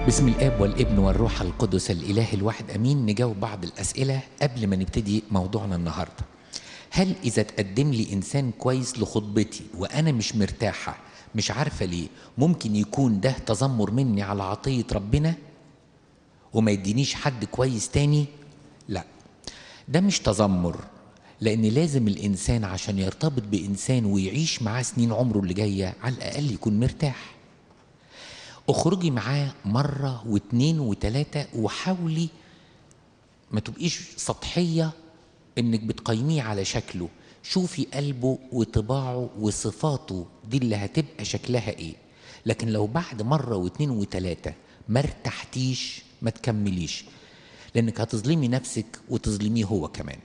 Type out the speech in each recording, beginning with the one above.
باسم الاب والابن والروح القدس الاله الواحد امين نجاوب بعض الاسئله قبل ما نبتدي موضوعنا النهارده هل اذا تقدم لي انسان كويس لخطبتي وانا مش مرتاحه مش عارفه ليه ممكن يكون ده تذمر مني على عطيه ربنا وما يدينيش حد كويس تاني لا ده مش تذمر لان لازم الانسان عشان يرتبط بانسان ويعيش معاه سنين عمره اللي جايه على الاقل يكون مرتاح اخرجي معاه مرة واتنين وتلاتة وحاولي ما تبقيش سطحية انك بتقيميه على شكله شوفي قلبه وطباعه وصفاته دي اللي هتبقى شكلها ايه لكن لو بعد مرة واتنين وتلاتة ما ارتحتيش ما تكمليش لانك هتظلمي نفسك وتظلميه هو كمان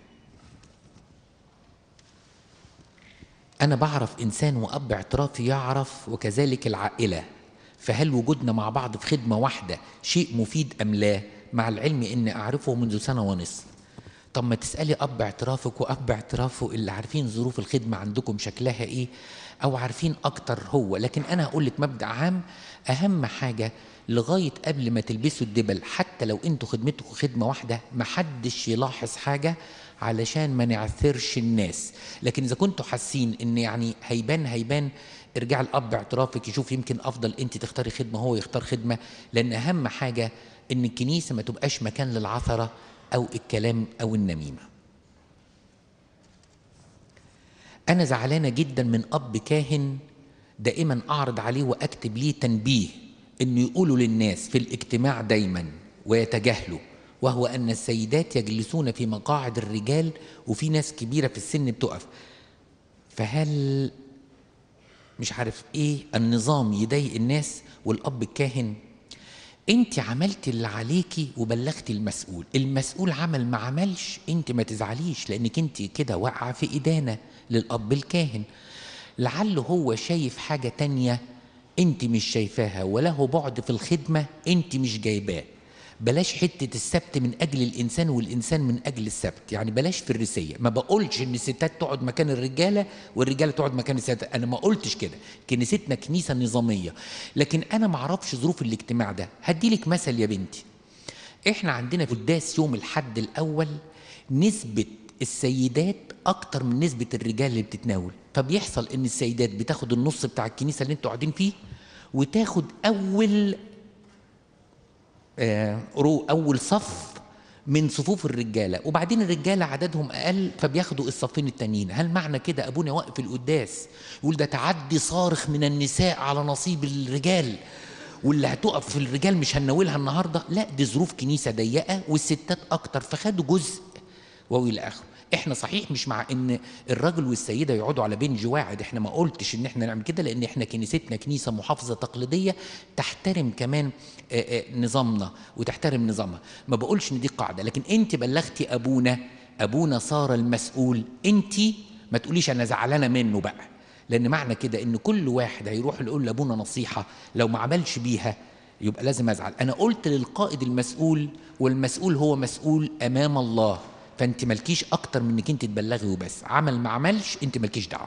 انا بعرف انسان واب اعترافي يعرف وكذلك العائله فهل وجودنا مع بعض في خدمة واحدة شيء مفيد أم لا مع العلم أن أعرفه منذ سنة ونصف طب ما تسألي أب اعترافك وأب اعترافه اللي عارفين ظروف الخدمة عندكم شكلها إيه أو عارفين أكتر هو لكن أنا هقول لك مبدأ عام أهم حاجة لغاية قبل ما تلبسوا الدبل حتى لو انتوا خدمتكم خدمة واحدة محدش يلاحظ حاجة علشان ما نعثرش الناس لكن إذا كنتوا حاسين إن يعني هيبان هيبان ارجع الاب اعترافك يشوف يمكن افضل انت تختاري خدمه هو يختار خدمه لان اهم حاجه ان الكنيسه ما تبقاش مكان للعثره او الكلام او النميمه انا زعلانه جدا من اب كاهن دائما اعرض عليه واكتب ليه تنبيه انه يقولوا للناس في الاجتماع دايما ويتجاهلوا وهو ان السيدات يجلسون في مقاعد الرجال وفي ناس كبيره في السن بتقف فهل مش عارف ايه النظام يضايق الناس والاب الكاهن انت عملتي اللي عليكي وبلغتي المسؤول المسؤول عمل ما عملش انت ما تزعليش لانك انت كده واقعه في ادانه للاب الكاهن لعله هو شايف حاجه تانية انت مش شايفاها وله بعد في الخدمه انت مش جايباه بلاش حتة السبت من أجل الإنسان والإنسان من أجل السبت يعني بلاش في الرسية ما بقولش إن الستات تقعد مكان الرجالة والرجالة تقعد مكان الستات أنا ما قلتش كده كنيستنا كنيسة نظامية لكن أنا ما أعرفش ظروف الاجتماع ده هديلك مثل يا بنتي إحنا عندنا في قداس يوم الحد الأول نسبة السيدات أكتر من نسبة الرجال اللي بتتناول فبيحصل إن السيدات بتاخد النص بتاع الكنيسة اللي أنتوا قاعدين فيه وتاخد أول رو اول صف من صفوف الرجاله وبعدين الرجاله عددهم اقل فبياخدوا الصفين التانيين هل معنى كده ابونا واقف القداس يقول ده تعدي صارخ من النساء على نصيب الرجال واللي هتقف في الرجال مش هنناولها النهارده لا دي ظروف كنيسه ضيقه والستات اكتر فخدوا جزء والى اخره احنا صحيح مش مع ان الراجل والسيده يقعدوا على بنج واحد احنا ما قلتش ان احنا نعمل كده لان احنا كنيستنا كنيسه محافظه تقليديه تحترم كمان آآ آآ نظامنا وتحترم نظامها ما بقولش ان دي قاعده لكن انت بلغتي ابونا ابونا صار المسؤول انت ما تقوليش انا زعلانه منه بقى لان معنى كده ان كل واحد هيروح يقول لابونا نصيحه لو ما عملش بيها يبقى لازم ازعل انا قلت للقائد المسؤول والمسؤول هو مسؤول امام الله فانت مالكيش اكتر من انك انت تبلغي وبس عمل ما عملش انت مالكيش دعوه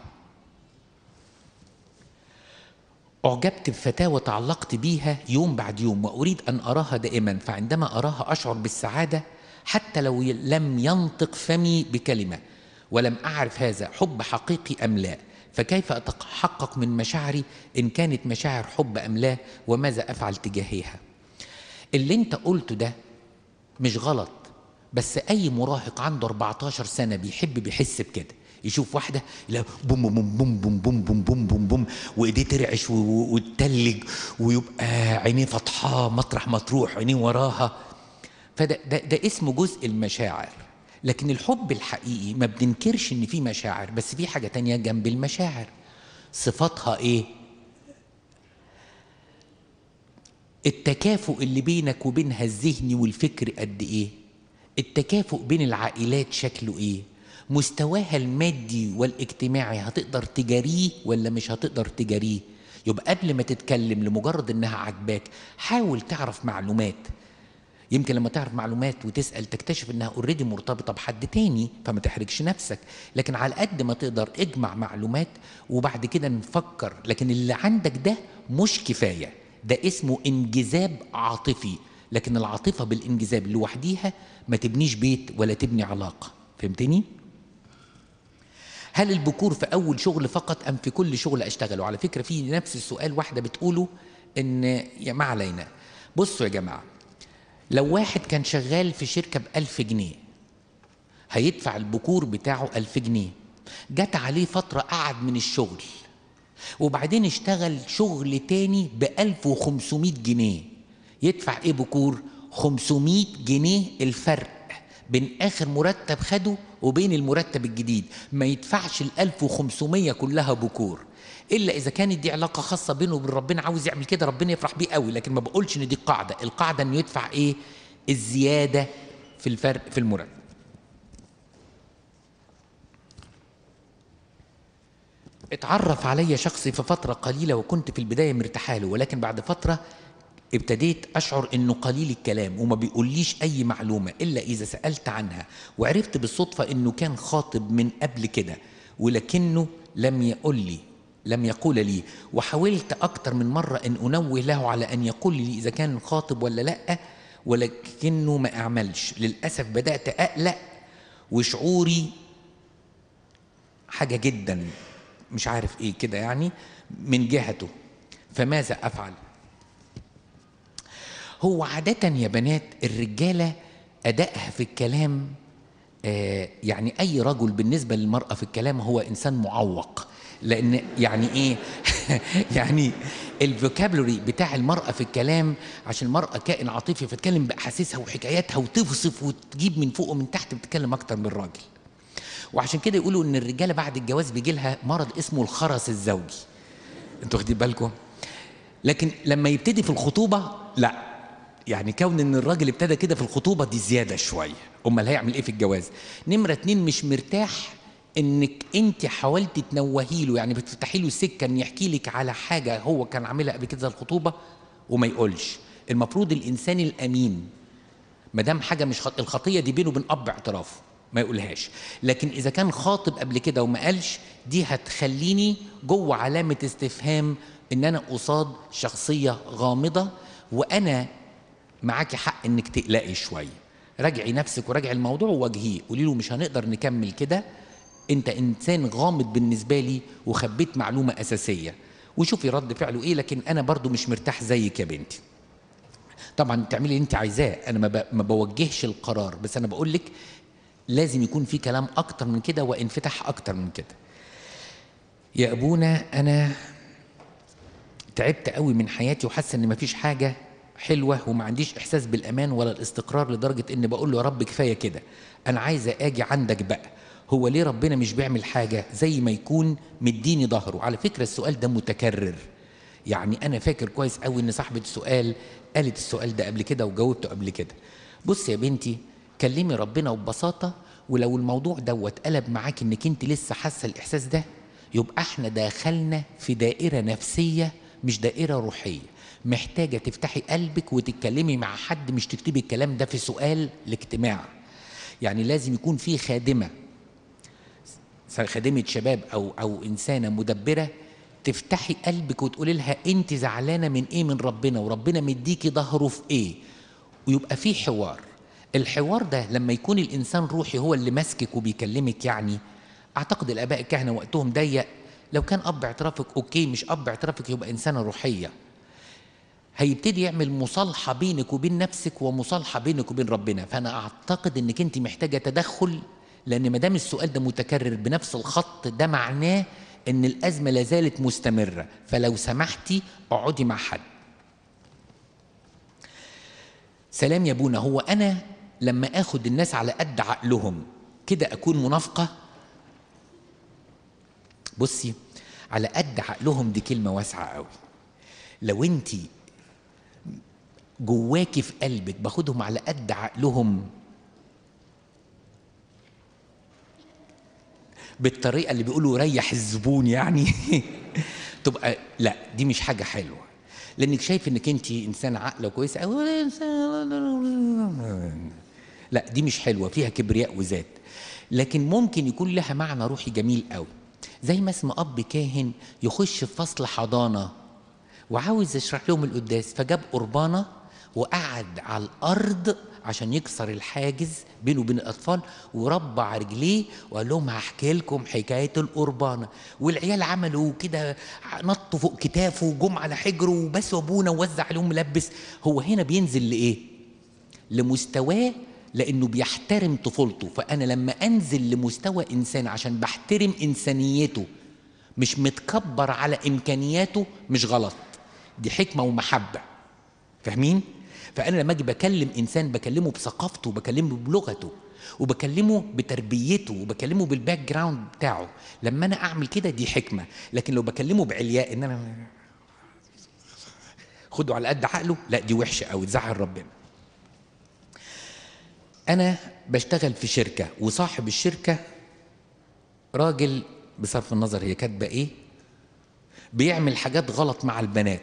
اعجبت بفتاة وتعلقت بيها يوم بعد يوم واريد ان اراها دائما فعندما اراها اشعر بالسعاده حتى لو لم ينطق فمي بكلمه ولم اعرف هذا حب حقيقي ام لا فكيف اتحقق من مشاعري ان كانت مشاعر حب ام لا وماذا افعل تجاهها اللي انت قلته ده مش غلط بس اي مراهق عنده 14 سنه بيحب بيحس بكده يشوف واحده لا بوم بوم بوم بوم بوم بوم بوم بوم بوم وايديه ترعش وتتلج ويبقى عينيه فاتحاه مطرح ما تروح عينيه وراها فده ده, ده اسمه جزء المشاعر لكن الحب الحقيقي ما بننكرش ان في مشاعر بس في حاجه تانية جنب المشاعر صفاتها ايه التكافؤ اللي بينك وبينها الذهني والفكري قد ايه التكافؤ بين العائلات شكله ايه مستواها المادي والاجتماعي هتقدر تجاريه ولا مش هتقدر تجاريه يبقى قبل ما تتكلم لمجرد انها عجباك حاول تعرف معلومات يمكن لما تعرف معلومات وتسال تكتشف انها اوريدي مرتبطه بحد تاني فما تحرجش نفسك لكن على قد ما تقدر اجمع معلومات وبعد كده نفكر لكن اللي عندك ده مش كفايه ده اسمه انجذاب عاطفي لكن العاطفه بالانجذاب لوحديها ما تبنيش بيت ولا تبني علاقه فهمتني هل البكور في اول شغل فقط ام في كل شغل اشتغله على فكره في نفس السؤال واحده بتقوله ان يا ما علينا بصوا يا جماعه لو واحد كان شغال في شركه بألف جنيه هيدفع البكور بتاعه ألف جنيه جت عليه فترة قعد من الشغل وبعدين اشتغل شغل تاني ب 1500 جنيه يدفع ايه بكور 500 جنيه الفرق بين اخر مرتب خده وبين المرتب الجديد ما يدفعش ال 1500 كلها بكور الا اذا كانت دي علاقه خاصه بينه وبين ربنا عاوز يعمل كده ربنا يفرح بيه قوي لكن ما بقولش ان دي القاعده القاعده انه يدفع ايه الزياده في الفرق في المرتب اتعرف علي شخص في فترة قليلة وكنت في البداية مرتاحة له ولكن بعد فترة ابتديت أشعر إنه قليل الكلام وما بيقوليش أي معلومة إلا إذا سألت عنها وعرفت بالصدفة إنه كان خاطب من قبل كده ولكنه لم يقول لي لم يقول لي وحاولت أكتر من مرة أن أنوه له على أن يقول لي إذا كان خاطب ولا لأ ولكنه ما أعملش للأسف بدأت أقلق وشعوري حاجة جدا مش عارف ايه كده يعني من جهته فماذا افعل هو عادة يا بنات الرجالة أدائها في الكلام آه يعني أي رجل بالنسبة للمرأة في الكلام هو إنسان معوق لأن يعني إيه يعني الفوكابلوري بتاع المرأة في الكلام عشان المرأة كائن عاطفي فتتكلم بأحاسيسها وحكاياتها وتوصف وتجيب من فوق ومن تحت بتتكلم أكتر من الراجل وعشان كده يقولوا ان الرجاله بعد الجواز بيجي لها مرض اسمه الخرس الزوجي انتوا واخدين بالكم لكن لما يبتدي في الخطوبه لا يعني كون ان الراجل ابتدى كده في الخطوبه دي زياده شويه امال هيعمل ايه في الجواز نمره اتنين مش مرتاح انك انت حاولتي تنوهي له يعني بتفتحي له سكه ان يحكي لك على حاجه هو كان عاملها قبل كده الخطوبه وما يقولش المفروض الانسان الامين ما دام حاجه مش خط... الخطيه دي بينه وبين اب اعترافه ما يقولهاش لكن اذا كان خاطب قبل كده وما قالش دي هتخليني جوه علامه استفهام ان انا قصاد شخصيه غامضه وانا معاكي حق انك تقلقي شويه راجعي نفسك وراجعي الموضوع وواجهيه قولي له مش هنقدر نكمل كده انت انسان غامض بالنسبه لي وخبيت معلومه اساسيه وشوفي رد فعله ايه لكن انا برضو مش مرتاح زيك يا بنتي طبعا تعملي اللي انت عايزاه انا ما, ما بوجهش القرار بس انا بقول لك لازم يكون في كلام اكتر من كده وانفتاح اكتر من كده يا ابونا انا تعبت قوي من حياتي وحاسه ان مفيش حاجه حلوه وما عنديش احساس بالامان ولا الاستقرار لدرجه ان بقول له يا رب كفايه كده انا عايزه اجي عندك بقى هو ليه ربنا مش بيعمل حاجه زي ما يكون مديني ظهره على فكره السؤال ده متكرر يعني انا فاكر كويس قوي ان صاحبه السؤال قالت السؤال ده قبل كده وجاوبته قبل كده بص يا بنتي كلمي ربنا وببساطة ولو الموضوع دوت قلب معاك انك انت لسه حاسة الاحساس ده يبقى احنا داخلنا في دائرة نفسية مش دائرة روحية محتاجة تفتحي قلبك وتتكلمي مع حد مش تكتبي الكلام ده في سؤال الاجتماع يعني لازم يكون في خادمة خادمة شباب أو أو إنسانة مدبرة تفتحي قلبك وتقولي لها أنت زعلانة من إيه من ربنا وربنا مديكي ظهره في إيه ويبقى في حوار الحوار ده لما يكون الانسان روحي هو اللي ماسكك وبيكلمك يعني اعتقد الاباء الكهنه وقتهم ضيق لو كان اب اعترافك اوكي مش اب اعترافك يبقى انسانه روحيه هيبتدي يعمل مصالحه بينك وبين نفسك ومصالحه بينك وبين ربنا فانا اعتقد انك انت محتاجه تدخل لان ما دام السؤال ده متكرر بنفس الخط ده معناه ان الازمه لا زالت مستمره فلو سمحتي اقعدي مع حد سلام يا ابونا هو انا لما اخد الناس على قد عقلهم كده اكون منافقه بصي على قد عقلهم دي كلمه واسعه قوي لو انت جواكي في قلبك باخدهم على قد عقلهم بالطريقه اللي بيقولوا ريح الزبون يعني تبقى لا دي مش حاجه حلوه لانك شايف انك انت انسان عاقله كويسه قوي لا دي مش حلوه فيها كبرياء وذات لكن ممكن يكون لها معنى روحي جميل قوي زي ما اسم اب كاهن يخش في فصل حضانه وعاوز يشرح لهم القداس فجاب قربانة وقعد على الأرض عشان يكسر الحاجز بينه وبين الأطفال وربع رجليه وقال لهم هحكي لكم حكاية القربانة والعيال عملوا كده نطوا فوق كتافه وجم على حجره وبس أبونا ووزع عليهم ملبس هو هنا بينزل لإيه؟ لمستواه لانه بيحترم طفولته فانا لما انزل لمستوى انسان عشان بحترم انسانيته مش متكبر على امكانياته مش غلط دي حكمه ومحبه فاهمين فانا لما اجي بكلم انسان بكلمه بثقافته بكلمه بلغته وبكلمه بتربيته وبكلمه بالباك جراوند بتاعه لما انا اعمل كده دي حكمه لكن لو بكلمه بعلياء ان انا خده على قد عقله لا دي وحشه قوي تزعل ربنا انا بشتغل في شركه وصاحب الشركه راجل بصرف النظر هي كاتبه ايه بيعمل حاجات غلط مع البنات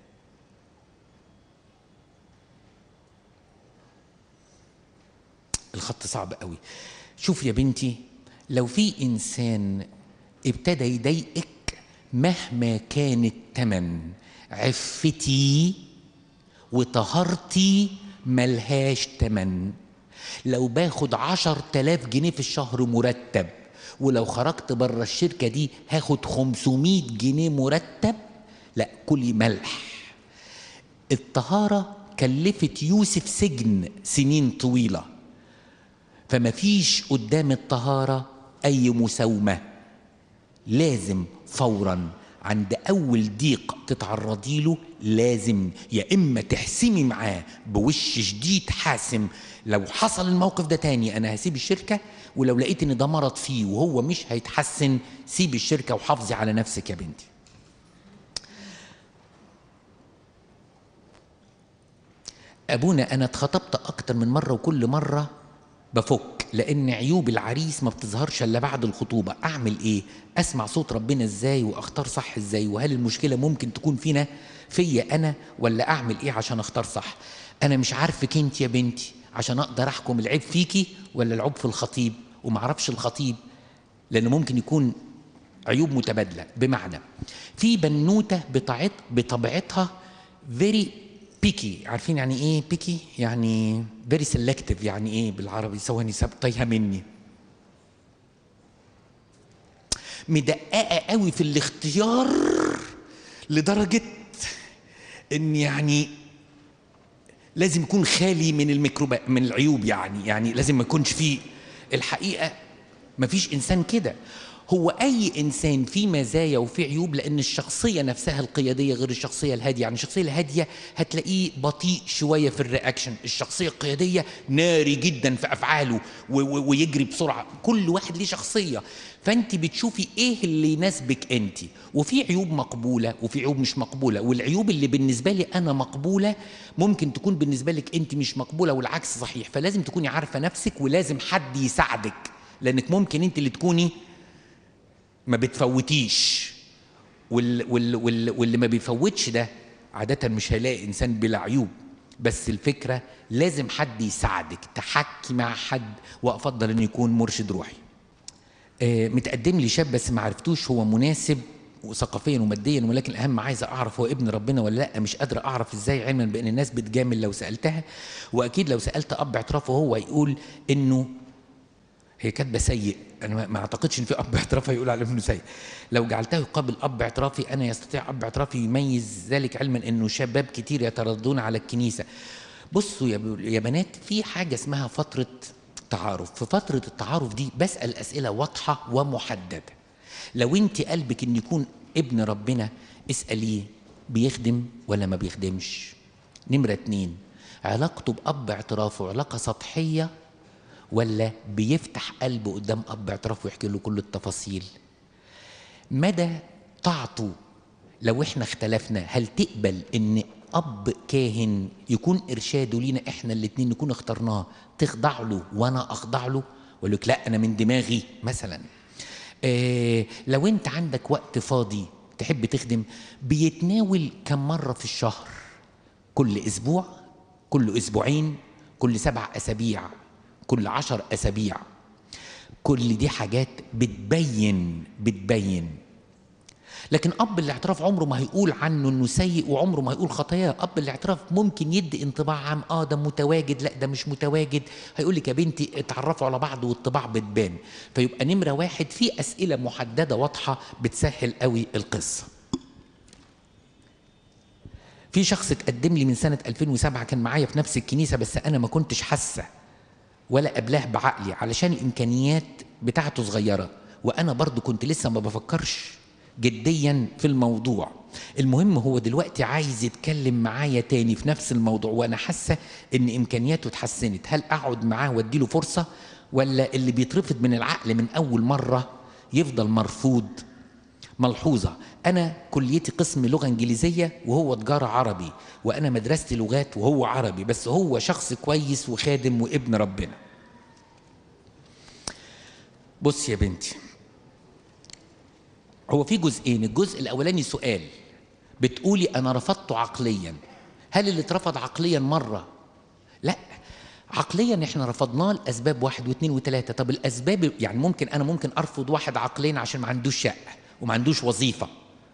الخط صعب قوي شوف يا بنتي لو في انسان ابتدى يضايقك مهما كان التمن عفتي وطهارتي ملهاش تمن لو باخد عشر تلاف جنيه في الشهر مرتب ولو خرجت بره الشركة دي هاخد خمسمائة جنيه مرتب لا كلي ملح الطهارة كلفت يوسف سجن سنين طويلة فما فيش قدام الطهارة أي مساومة لازم فورا عند أول ضيق تتعرضي له لازم يا إما تحسمي معاه بوش شديد حاسم لو حصل الموقف ده تاني أنا هسيب الشركة ولو لقيت إن ده مرض فيه وهو مش هيتحسن سيب الشركة وحافظي على نفسك يا بنتي أبونا أنا اتخطبت أكتر من مرة وكل مرة بفك لان عيوب العريس ما بتظهرش الا بعد الخطوبه اعمل ايه اسمع صوت ربنا ازاي واختار صح ازاي وهل المشكله ممكن تكون فينا فيا انا ولا اعمل ايه عشان اختار صح انا مش عارفك انت يا بنتي عشان اقدر احكم العيب فيكي ولا العيب في الخطيب وما اعرفش الخطيب لانه ممكن يكون عيوب متبادله بمعنى في بنوته بطبيعت بطبيعتها فيري بيكي عارفين يعني ايه بيكي يعني فيري سيلكتيف يعني ايه بالعربي ثواني تايهه مني مدققه قوي في الاختيار لدرجه ان يعني لازم يكون خالي من الميكروبات من العيوب يعني يعني لازم ما يكونش فيه الحقيقه ما فيش انسان كده هو اي انسان فيه مزايا وفيه عيوب لان الشخصيه نفسها القياديه غير الشخصيه الهاديه يعني الشخصيه الهاديه هتلاقيه بطيء شويه في الرياكشن الشخصيه القياديه ناري جدا في افعاله ويجري بسرعه كل واحد ليه شخصيه فانت بتشوفي ايه اللي يناسبك انت وفي عيوب مقبوله وفي عيوب مش مقبوله والعيوب اللي بالنسبه لي انا مقبوله ممكن تكون بالنسبه لك انت مش مقبوله والعكس صحيح فلازم تكوني عارفه نفسك ولازم حد يساعدك لانك ممكن انت اللي تكوني ما بتفوتيش وال وال وال واللي ما بيفوتش ده عادة مش هيلاقي إنسان بلا عيوب بس الفكرة لازم حد يساعدك تحكي مع حد وأفضل إنه يكون مرشد روحي آه متقدم لي شاب بس ما عرفتوش هو مناسب ثقافيا وماديا ولكن الاهم عايزه اعرف هو ابن ربنا ولا لا مش قادره اعرف ازاي علما بان الناس بتجامل لو سالتها واكيد لو سالت اب اعترافه هو يقول انه هي كاتبه سيء انا ما اعتقدش ان في اب اعترافي يقول على ابنه سيء لو جعلته يقابل اب اعترافي انا يستطيع اب اعترافي يميز ذلك علما انه شباب كتير يترددون على الكنيسه بصوا يا يا بنات في حاجه اسمها فتره تعارف في فتره التعارف دي بسال اسئله واضحه ومحدده لو انت قلبك ان يكون ابن ربنا اساليه بيخدم ولا ما بيخدمش نمره اتنين علاقته باب اعترافه علاقه سطحيه ولا بيفتح قلبه قدام اب اعترافه ويحكي له كل التفاصيل مدى طاعته لو احنا اختلفنا هل تقبل ان اب كاهن يكون ارشاده لينا احنا الاتنين نكون اخترناه تخضع له وانا اخضع له ويقول لك لا انا من دماغي مثلا آه لو انت عندك وقت فاضي تحب تخدم بيتناول كم مره في الشهر كل اسبوع كل اسبوعين كل سبع اسابيع كل عشر أسابيع كل دي حاجات بتبين بتبين لكن اب الاعتراف عمره ما هيقول عنه انه سيء وعمره ما هيقول خطاياه اب الاعتراف ممكن يدي انطباع عام اه ده متواجد لا ده مش متواجد هيقول لك يا بنتي اتعرفوا على بعض والطباع بتبان فيبقى نمره واحد في اسئله محدده واضحه بتسهل قوي القصه في شخص اتقدم لي من سنه 2007 كان معايا في نفس الكنيسه بس انا ما كنتش حاسه ولا قبلاه بعقلي علشان الامكانيات بتاعته صغيره وانا برضو كنت لسه ما بفكرش جديا في الموضوع المهم هو دلوقتي عايز يتكلم معايا تاني في نفس الموضوع وانا حاسه ان امكانياته اتحسنت هل اقعد معاه واديله فرصه ولا اللي بيترفض من العقل من اول مره يفضل مرفوض ملحوظه انا كليتي قسم لغه انجليزيه وهو تجاره عربي وانا مدرستي لغات وهو عربي بس هو شخص كويس وخادم وابن ربنا بص يا بنتي هو في جزئين الجزء الاولاني سؤال بتقولي انا رفضته عقليا هل اللي اترفض عقليا مره لا عقليا احنا رفضناه لاسباب واحد واثنين وثلاثه طب الاسباب يعني ممكن انا ممكن ارفض واحد عقليا عشان ما عندوش شقه وما عندوش وظيفه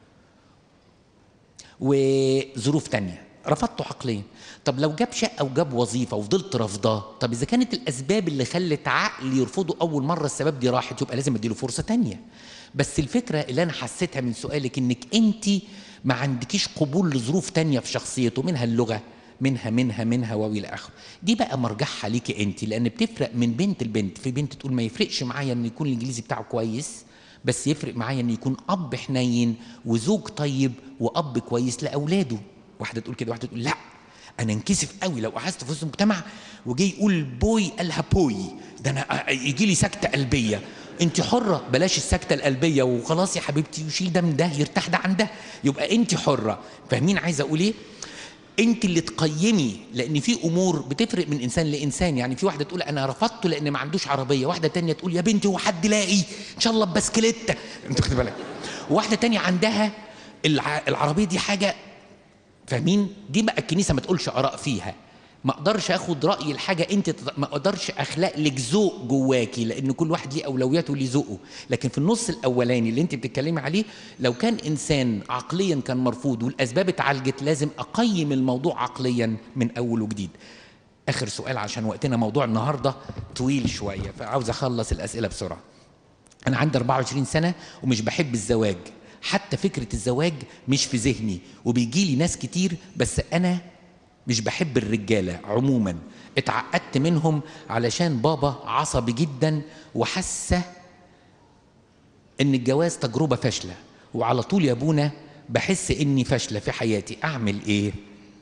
وظروف تانية رفضته عقليا طب لو جاب شقة وجاب وظيفة وفضلت رافضاه طب إذا كانت الأسباب اللي خلت عقلي يرفضه أول مرة السبب دي راحت يبقى لازم أديله فرصة تانية بس الفكرة اللي أنا حسيتها من سؤالك إنك أنت ما عندكيش قبول لظروف تانية في شخصيته منها اللغة منها منها منها وإلى آخره دي بقى مرجعها ليكي أنت لأن بتفرق من بنت لبنت في بنت تقول ما يفرقش معايا إن يكون الإنجليزي بتاعه كويس بس يفرق معايا انه يكون اب حنين وزوج طيب واب كويس لاولاده واحده تقول كده واحده تقول لا انا انكسف قوي لو قعدت في وسط المجتمع وجي يقول بوي قالها بوي ده انا يجي لي سكته قلبيه انت حره بلاش السكته القلبيه وخلاص يا حبيبتي يشيل ده من ده يرتاح ده عن ده يبقى انت حره فاهمين عايز اقول ايه انت اللي تقيمي لان في امور بتفرق من انسان لانسان يعني في واحده تقول انا رفضته لان ما عندوش عربيه واحده تانية تقول يا بنتي هو حد لاقي ان شاء الله بسكليته انت خد بالك واحده تانية عندها الع... العربيه دي حاجه فاهمين دي بقى الكنيسه ما تقولش اراء فيها ما اقدرش اخد راي الحاجه انت تط... ما اقدرش اخلق لك ذوق جواكي لان كل واحد ليه اولوياته وليه ذوقه لكن في النص الاولاني اللي انت بتتكلمي عليه لو كان انسان عقليا كان مرفوض والاسباب اتعالجت لازم اقيم الموضوع عقليا من اول وجديد اخر سؤال عشان وقتنا موضوع النهارده طويل شويه فعاوز اخلص الاسئله بسرعه انا عندي 24 سنه ومش بحب الزواج حتى فكره الزواج مش في ذهني وبيجي لي ناس كتير بس انا مش بحب الرجالة عموما اتعقدت منهم علشان بابا عصبي جدا وحاسة ان الجواز تجربة فاشلة وعلى طول يا ابونا بحس اني فاشلة في حياتي اعمل ايه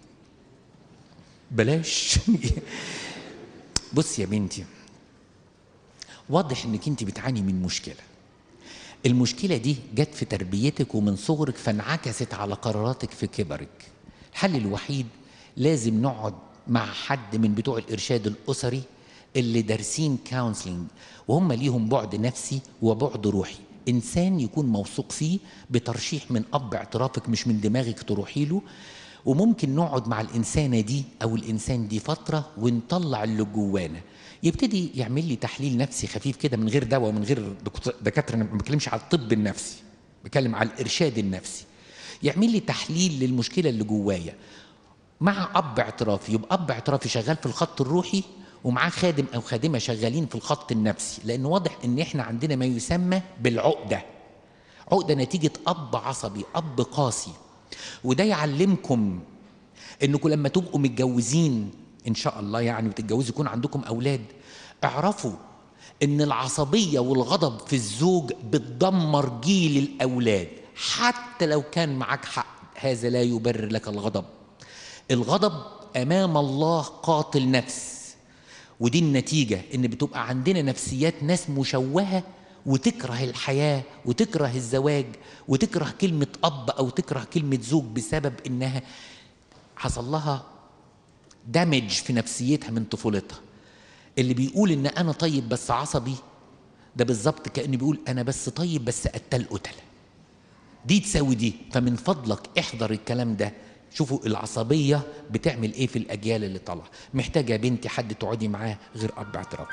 بلاش بص يا بنتي واضح انك انت بتعاني من مشكله المشكله دي جت في تربيتك ومن صغرك فانعكست على قراراتك في كبرك الحل الوحيد لازم نقعد مع حد من بتوع الارشاد الاسري اللي دارسين كونسلنج وهم ليهم بعد نفسي وبعد روحي انسان يكون موثوق فيه بترشيح من اب اعترافك مش من دماغك تروحي له وممكن نقعد مع الانسانه دي او الانسان دي فتره ونطلع اللي جوانا يبتدي يعمل لي تحليل نفسي خفيف كده من غير دواء من غير دكاتره انا ما بتكلمش على الطب النفسي بتكلم على الارشاد النفسي يعمل لي تحليل للمشكله اللي جوايا مع اب اعترافي يبقى اب اعترافي شغال في الخط الروحي ومعاه خادم او خادمه شغالين في الخط النفسي لان واضح ان احنا عندنا ما يسمى بالعقده عقده نتيجه اب عصبي اب قاسي وده يعلمكم انكم لما تبقوا متجوزين ان شاء الله يعني وتتجوزوا يكون عندكم اولاد اعرفوا ان العصبيه والغضب في الزوج بتدمر جيل الاولاد حتى لو كان معاك حق هذا لا يبرر لك الغضب الغضب امام الله قاتل نفس ودي النتيجه ان بتبقى عندنا نفسيات ناس مشوهه وتكره الحياه وتكره الزواج وتكره كلمه اب او تكره كلمه زوج بسبب انها حصل لها دامج في نفسيتها من طفولتها اللي بيقول ان انا طيب بس عصبي ده بالظبط كانه بيقول انا بس طيب بس قتل قتل دي تساوي دي فمن فضلك احضر الكلام ده شوفوا العصبيه بتعمل ايه في الاجيال اللي طالعه محتاجه بنتي حد تقعدي معاه غير اب اعترافي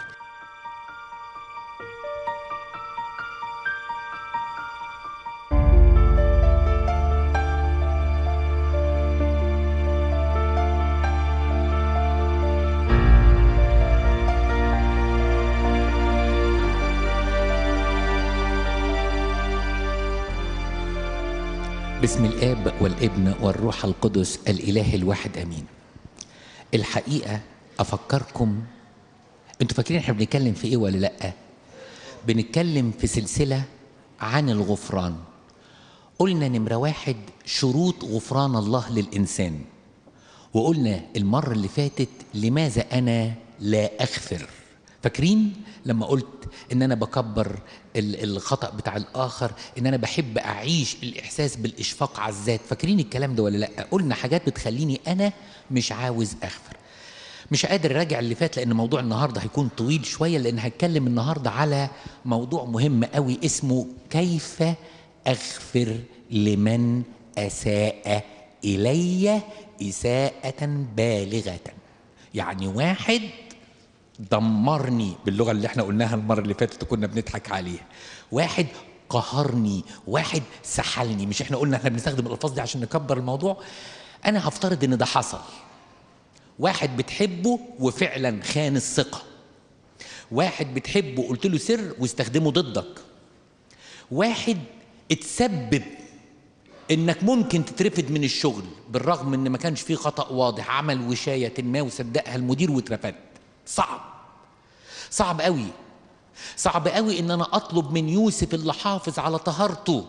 باسم الاب والابن والروح القدس الاله الواحد امين الحقيقه افكركم انتوا فاكرين احنا بنتكلم في ايه ولا لا بنتكلم في سلسله عن الغفران قلنا نمره واحد شروط غفران الله للانسان وقلنا المره اللي فاتت لماذا انا لا اغفر فاكرين لما قلت ان انا بكبر الخطا بتاع الاخر ان انا بحب اعيش الاحساس بالاشفاق على الذات فاكرين الكلام ده ولا لا قلنا حاجات بتخليني انا مش عاوز اغفر مش قادر اراجع اللي فات لان موضوع النهارده هيكون طويل شويه لان هتكلم النهارده على موضوع مهم قوي اسمه كيف اغفر لمن اساء الي اساءه بالغه يعني واحد دمرني باللغه اللي احنا قلناها المره اللي فاتت كنا بنضحك عليها واحد قهرني واحد سحلني مش احنا قلنا احنا بنستخدم الالفاظ دي عشان نكبر الموضوع انا هفترض ان ده حصل واحد بتحبه وفعلا خان الثقه واحد بتحبه قلت له سر واستخدمه ضدك واحد اتسبب انك ممكن تترفد من الشغل بالرغم ان ما كانش فيه خطا واضح عمل وشايه ما وصدقها المدير واترفدت صعب صعب قوي صعب قوي ان انا اطلب من يوسف اللي حافظ على طهارته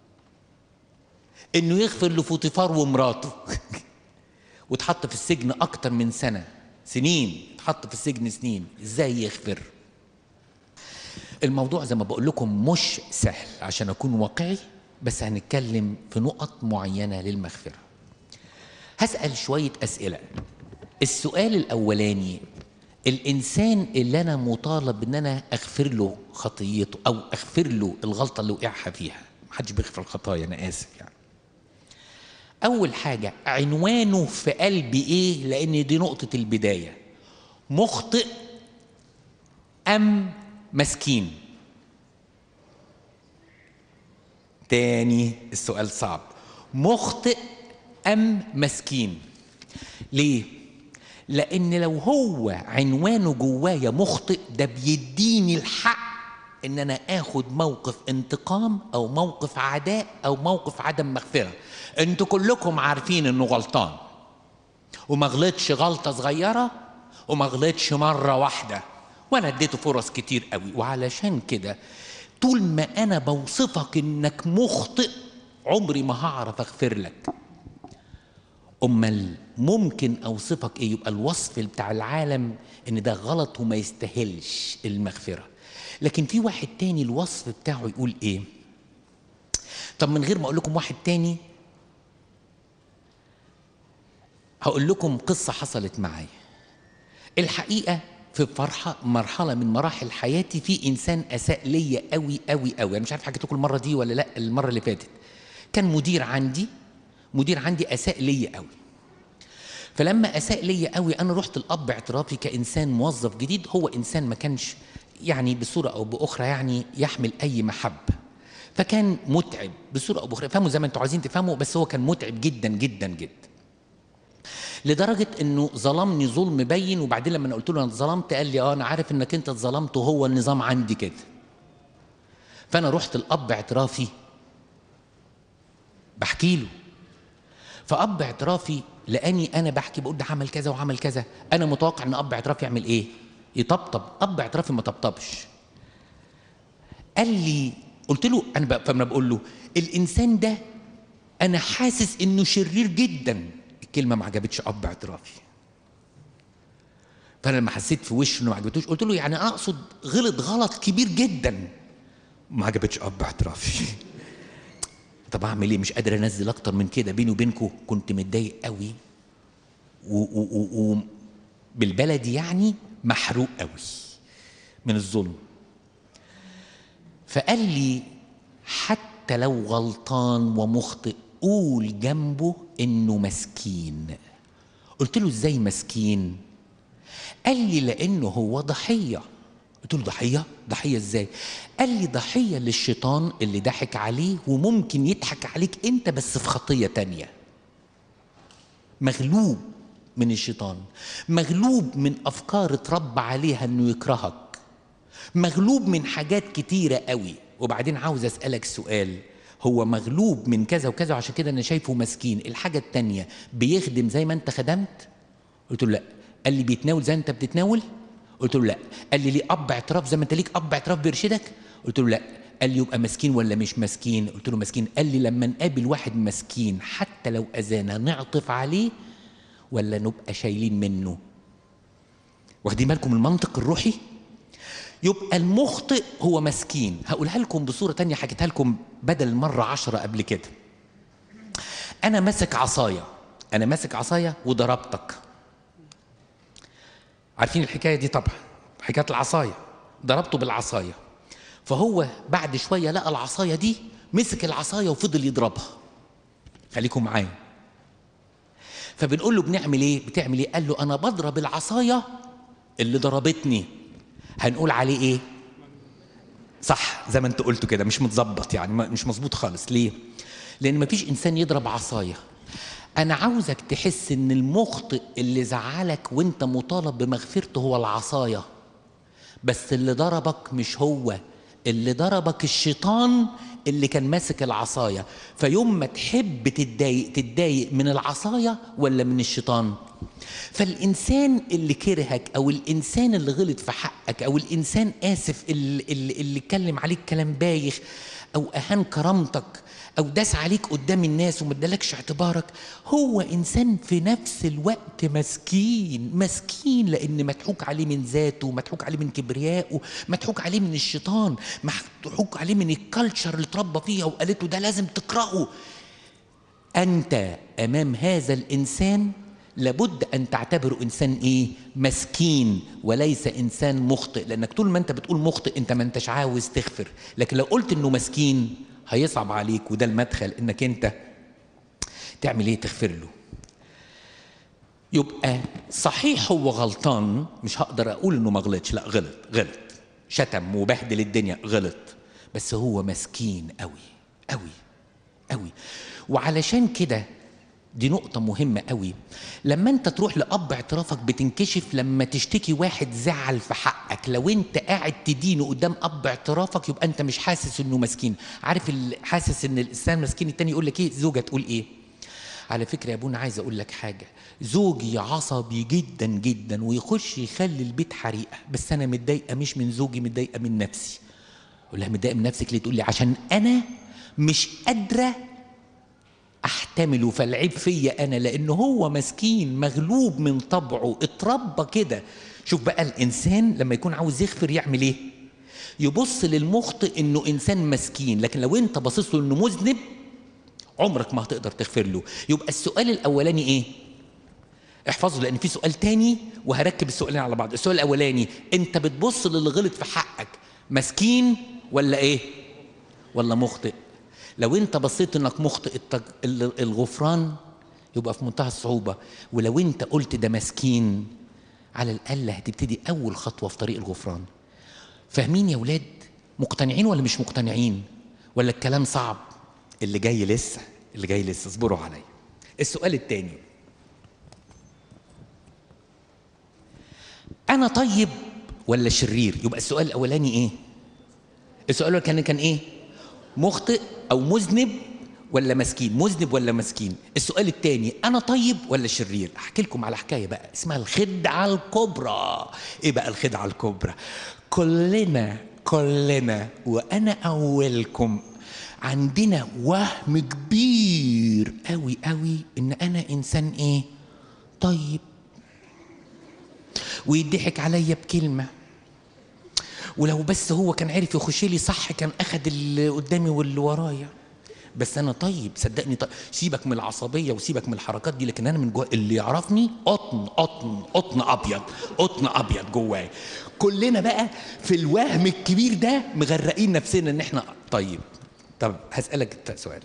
انه يغفر لفوطيفار ومراته واتحط في السجن اكتر من سنه سنين اتحط في السجن سنين ازاي يغفر الموضوع زي ما بقول لكم مش سهل عشان اكون واقعي بس هنتكلم في نقط معينه للمغفره هسال شويه اسئله السؤال الاولاني الانسان اللي انا مطالب ان انا اغفر له خطيته او اغفر له الغلطه اللي وقعها فيها محدش بيغفر الخطايا انا اسف يعني اول حاجه عنوانه في قلبي ايه لان دي نقطه البدايه مخطئ ام مسكين تاني السؤال صعب مخطئ ام مسكين ليه لان لو هو عنوانه جوايا مخطئ ده بيديني الحق ان انا اخد موقف انتقام او موقف عداء او موقف عدم مغفره انتوا كلكم عارفين انه غلطان وما غلطش غلطه صغيره وما غلطش مره واحده وانا اديته فرص كتير قوي وعلشان كده طول ما انا بوصفك انك مخطئ عمري ما هعرف اغفر لك امال ممكن اوصفك ايه يبقى الوصف بتاع العالم ان ده غلط وما يستاهلش المغفره لكن في واحد تاني الوصف بتاعه يقول ايه طب من غير ما اقول لكم واحد تاني هقول لكم قصه حصلت معايا الحقيقه في فرحة مرحلة من مراحل حياتي في إنسان أساء ليا قوي قوي قوي أنا مش عارف حكيت لكم المرة دي ولا لا المرة اللي فاتت كان مدير عندي مدير عندي أساء ليا قوي فلما أساء ليا قوي أنا رحت الأب اعترافي كإنسان موظف جديد هو إنسان ما كانش يعني بصورة أو بأخرى يعني يحمل أي محبة فكان متعب بصورة أو بأخرى فهموا زي ما أنتوا عايزين تفهموا بس هو كان متعب جدا جدا جدا لدرجة انه ظلمني ظلم بين وبعدين لما انا قلت له انا اتظلمت قال لي اه انا عارف انك انت اتظلمت وهو النظام عندي كده فانا رحت الاب اعترافي بحكي له فاب اعترافي لاني انا بحكي بقول ده عمل كذا وعمل كذا انا متوقع ان اب اعترافي يعمل ايه يطبطب اب اعترافي ما طبطبش قال لي قلت له انا بقى فانا بقول له الانسان ده انا حاسس انه شرير جدا الكلمه ما عجبتش اب اعترافي فانا لما حسيت في وشه انه ما عجبتوش قلت له يعني انا اقصد غلط غلط كبير جدا ما عجبتش اب اعترافي طب اعمل ايه مش قادر انزل اكتر من كده بيني وبينكم كنت متضايق قوي وبالبلدي يعني محروق قوي من الظلم فقال لي حتى لو غلطان ومخطئ قول جنبه انه مسكين قلت له ازاي مسكين قال لي لانه هو ضحيه قلت له ضحيه ضحيه ازاي قال لي ضحيه للشيطان اللي ضحك عليه وممكن يضحك عليك انت بس في خطيه تانية مغلوب من الشيطان مغلوب من افكار اتربى عليها انه يكرهك مغلوب من حاجات كتيره قوي وبعدين عاوز اسالك سؤال هو مغلوب من كذا وكذا وعشان كده انا شايفه مسكين الحاجه التانية بيخدم زي ما انت خدمت قلت له لا قال لي بيتناول زي ما انت بتتناول قلت له لا قال لي ليه اب اعتراف زي ما انت ليك اب اعتراف بيرشدك قلت له لا قال لي يبقى مسكين ولا مش مسكين قلت له مسكين قال لي لما نقابل واحد مسكين حتى لو اذانا نعطف عليه ولا نبقى شايلين منه واخدين بالكم المنطق الروحي يبقى المخطئ هو مسكين هقولها لكم بصورة تانية حكيتها لكم بدل مرة عشرة قبل كده أنا ماسك عصاية أنا ماسك عصاية وضربتك عارفين الحكاية دي طبعا حكاية العصاية ضربته بالعصاية فهو بعد شوية لقى العصاية دي مسك العصاية وفضل يضربها خليكم معايا فبنقول له بنعمل ايه بتعمل ايه قال له انا بضرب العصايه اللي ضربتني هنقول عليه ايه صح زي ما انت قلت كده مش متظبط يعني مش مظبوط خالص ليه لان مفيش انسان يضرب عصايه انا عاوزك تحس ان المخطئ اللي زعلك وانت مطالب بمغفرته هو العصايه بس اللي ضربك مش هو اللي ضربك الشيطان اللي كان ماسك العصايه فيوم ما تحب تتضايق تتضايق من العصايه ولا من الشيطان فالانسان اللي كرهك او الانسان اللي غلط في حقك او الانسان اسف اللي, اللي, اللي اتكلم عليك كلام بايخ او اهان كرامتك او داس عليك قدام الناس وما ادالكش اعتبارك هو انسان في نفس الوقت مسكين مسكين لان مضحوك عليه من ذاته مضحوك عليه من كبريائه مضحوك عليه من الشيطان مضحوك عليه من الكالتشر اللي اتربى فيها وقالت له ده لازم تقراه انت امام هذا الانسان لابد ان تعتبره انسان ايه مسكين وليس انسان مخطئ لانك طول ما انت بتقول مخطئ انت ما انتش عاوز تغفر لكن لو قلت انه مسكين هيصعب عليك وده المدخل انك انت تعمل ايه تغفر له يبقى صحيح هو غلطان مش هقدر اقول انه ما غلطش لا غلط غلط شتم وبهدل الدنيا غلط بس هو مسكين قوي قوي قوي وعلشان كده دي نقطة مهمة قوي لما انت تروح لأب اعترافك بتنكشف لما تشتكي واحد زعل في حقك لو انت قاعد تدينه قدام أب اعترافك يبقى انت مش حاسس انه مسكين عارف حاسس ان الانسان مسكين التاني يقول لك ايه زوجة تقول ايه على فكرة يا ابونا عايز اقول لك حاجة زوجي عصبي جدا جدا ويخش يخلي البيت حريقة بس انا متضايقة مش من زوجي متضايقة من نفسي اقول لها متضايقة من نفسك ليه تقول لي عشان انا مش قادرة احتمله فالعيب فيا انا لان هو مسكين مغلوب من طبعه اتربى كده شوف بقى الانسان لما يكون عاوز يغفر يعمل ايه يبص للمخطئ انه انسان مسكين لكن لو انت باصص له انه مذنب عمرك ما هتقدر تغفر له يبقى السؤال الاولاني ايه احفظه لان في سؤال تاني وهركب السؤالين على بعض السؤال الاولاني انت بتبص للي غلط في حقك مسكين ولا ايه ولا مخطئ لو انت بصيت انك مخطئ الغفران يبقى في منتهى الصعوبة ولو انت قلت ده مسكين على الأقل هتبتدي أول خطوة في طريق الغفران فاهمين يا ولاد مقتنعين ولا مش مقتنعين ولا الكلام صعب اللي جاي لسه اللي جاي لسه اصبروا عليا السؤال الثاني أنا طيب ولا شرير يبقى السؤال الأولاني إيه السؤال الأولاني كان كان إيه مخطئ او مذنب ولا مسكين مذنب ولا مسكين السؤال الثاني انا طيب ولا شرير احكي لكم على حكايه بقى اسمها الخدعه الكبرى ايه بقى الخدعه الكبرى كلنا كلنا وانا اولكم عندنا وهم كبير قوي قوي ان انا انسان ايه طيب ويضحك عليا بكلمه ولو بس هو كان عرف يخش لي صح كان اخد اللي قدامي واللي ورايا بس انا طيب صدقني طيب سيبك من العصبيه وسيبك من الحركات دي لكن انا من جوا اللي يعرفني قطن قطن قطن ابيض قطن ابيض جواي كلنا بقى في الوهم الكبير ده مغرقين نفسنا ان احنا طيب طب هسالك سؤال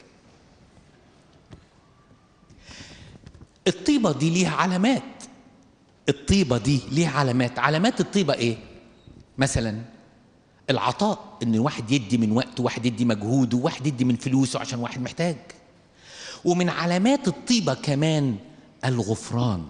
الطيبه دي ليها علامات الطيبه دي ليها علامات علامات الطيبه ايه مثلا العطاء ان واحد يدي من وقته واحد يدي مجهوده واحد يدي من فلوسه عشان واحد محتاج ومن علامات الطيبة كمان الغفران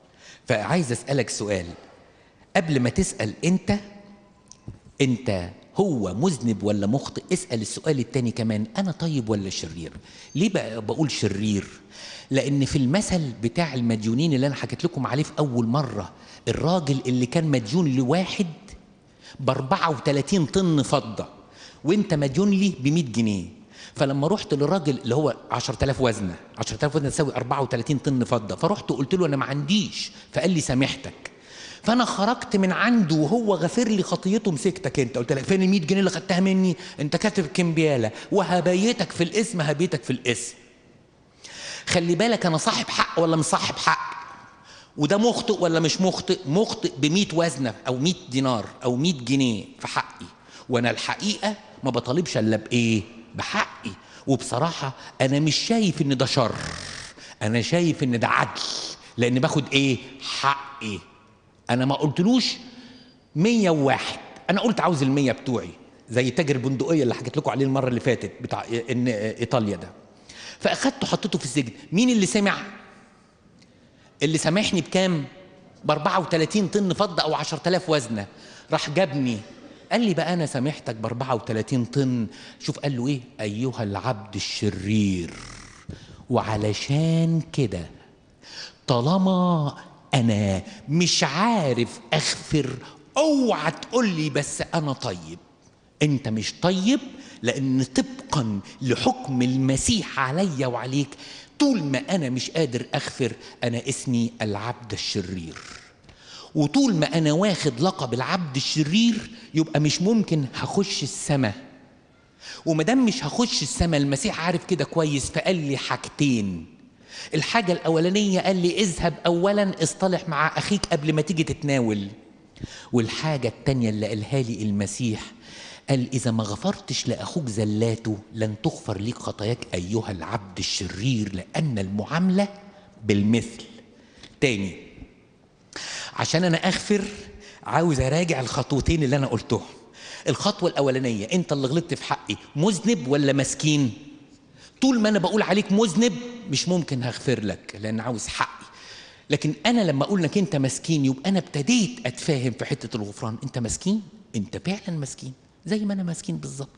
فعايز اسألك سؤال قبل ما تسأل انت انت هو مذنب ولا مخطئ اسال السؤال التاني كمان انا طيب ولا شرير ليه بقى بقول شرير لان في المثل بتاع المديونين اللي انا حكيت لكم عليه في اول مره الراجل اللي كان مديون لواحد ب 34 طن فضه وانت مديون لي ب 100 جنيه فلما رحت للراجل اللي هو 10000 وزنه 10000 وزنه تساوي 34 طن فضه فرحت قلت له انا ما عنديش فقال لي سامحتك فانا خرجت من عنده وهو غفر لي خطيته مسكتك انت قلت لك فين ال 100 جنيه اللي خدتها مني انت كاتب كمبياله وهبيتك في الاسم هبيتك في الاسم خلي بالك انا صاحب حق ولا مش صاحب حق وده مخطئ ولا مش مخطئ مخطئ ب 100 وزنه او 100 دينار او 100 جنيه في حقي وانا الحقيقه ما بطالبش الا بايه بحقي وبصراحه انا مش شايف ان ده شر انا شايف ان ده عدل لان باخد ايه حقي انا ما قلتلوش 101 انا قلت عاوز ال100 بتوعي زي تاجر البندقيه اللي حكيت لكم عليه المره اللي فاتت بتاع ان ايطاليا ده فاخدته حطيته في السجن مين اللي سمع اللي سامحني بكام ب 34 طن فضه او 10000 وزنه راح جابني قال لي بقى انا سامحتك ب 34 طن شوف قال له ايه ايها العبد الشرير وعلشان كده طالما انا مش عارف اغفر اوعى تقول لي بس انا طيب انت مش طيب لان طبقا لحكم المسيح عليا وعليك طول ما انا مش قادر اغفر انا اسمي العبد الشرير وطول ما انا واخد لقب العبد الشرير يبقى مش ممكن هخش السماء وما دام مش هخش السماء المسيح عارف كده كويس فقال لي حاجتين الحاجة الأولانية قال لي اذهب أولا اصطلح مع أخيك قبل ما تيجي تتناول والحاجة التانية اللي قالها لي المسيح قال إذا ما غفرتش لأخوك زلاته لن تغفر ليك خطاياك أيها العبد الشرير لأن المعاملة بالمثل تاني عشان أنا أغفر عاوز أراجع الخطوتين اللي أنا قلتهم الخطوة الأولانية أنت اللي غلطت في حقي مذنب ولا مسكين طول ما أنا بقول عليك مذنب مش ممكن هغفر لك لأن عاوز حقي لكن أنا لما أقول لك أنت مسكين يبقى أنا ابتديت أتفاهم في حتة الغفران أنت مسكين أنت فعلا مسكين زي ما أنا مسكين بالظبط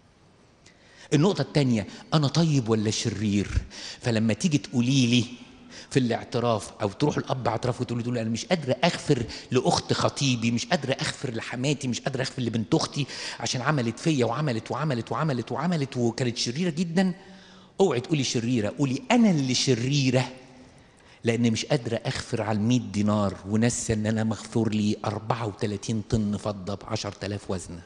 النقطة التانية أنا طيب ولا شرير فلما تيجي تقولي لي في الاعتراف او تروح الاب اعتراف وتقول له انا مش قادره اغفر لاخت خطيبي مش قادره اغفر لحماتي مش قادره اغفر لبنت اختي عشان عملت فيا وعملت وعملت وعملت وعملت وكانت شريره جدا اوعي تقولي شريره قولي انا اللي شريره لان مش قادره اغفر على ال دينار وناسيه ان انا مغفور لي 34 طن فضه ب 10000 وزنه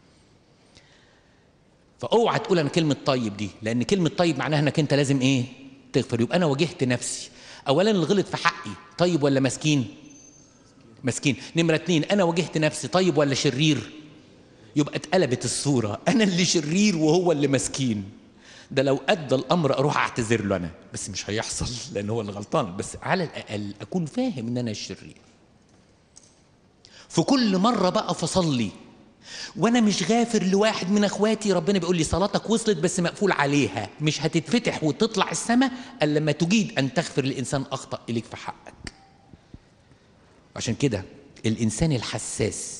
فاوعى تقول انا كلمه طيب دي لان كلمه طيب معناها انك انت لازم ايه تغفر يبقى انا واجهت نفسي اولا اللي غلط في حقي طيب ولا مسكين مسكين نمرة اتنين انا واجهت نفسي طيب ولا شرير يبقى اتقلبت الصورة انا اللي شرير وهو اللي مسكين ده لو ادى الامر اروح اعتذر له انا بس مش هيحصل لان هو اللي غلطان بس على الاقل اكون فاهم ان انا الشرير في كل مرة بقى فصلي وانا مش غافر لواحد من اخواتي ربنا بيقول لي صلاتك وصلت بس مقفول عليها مش هتتفتح وتطلع السماء الا لما تجيد ان تغفر لانسان اخطا اليك في حقك عشان كده الانسان الحساس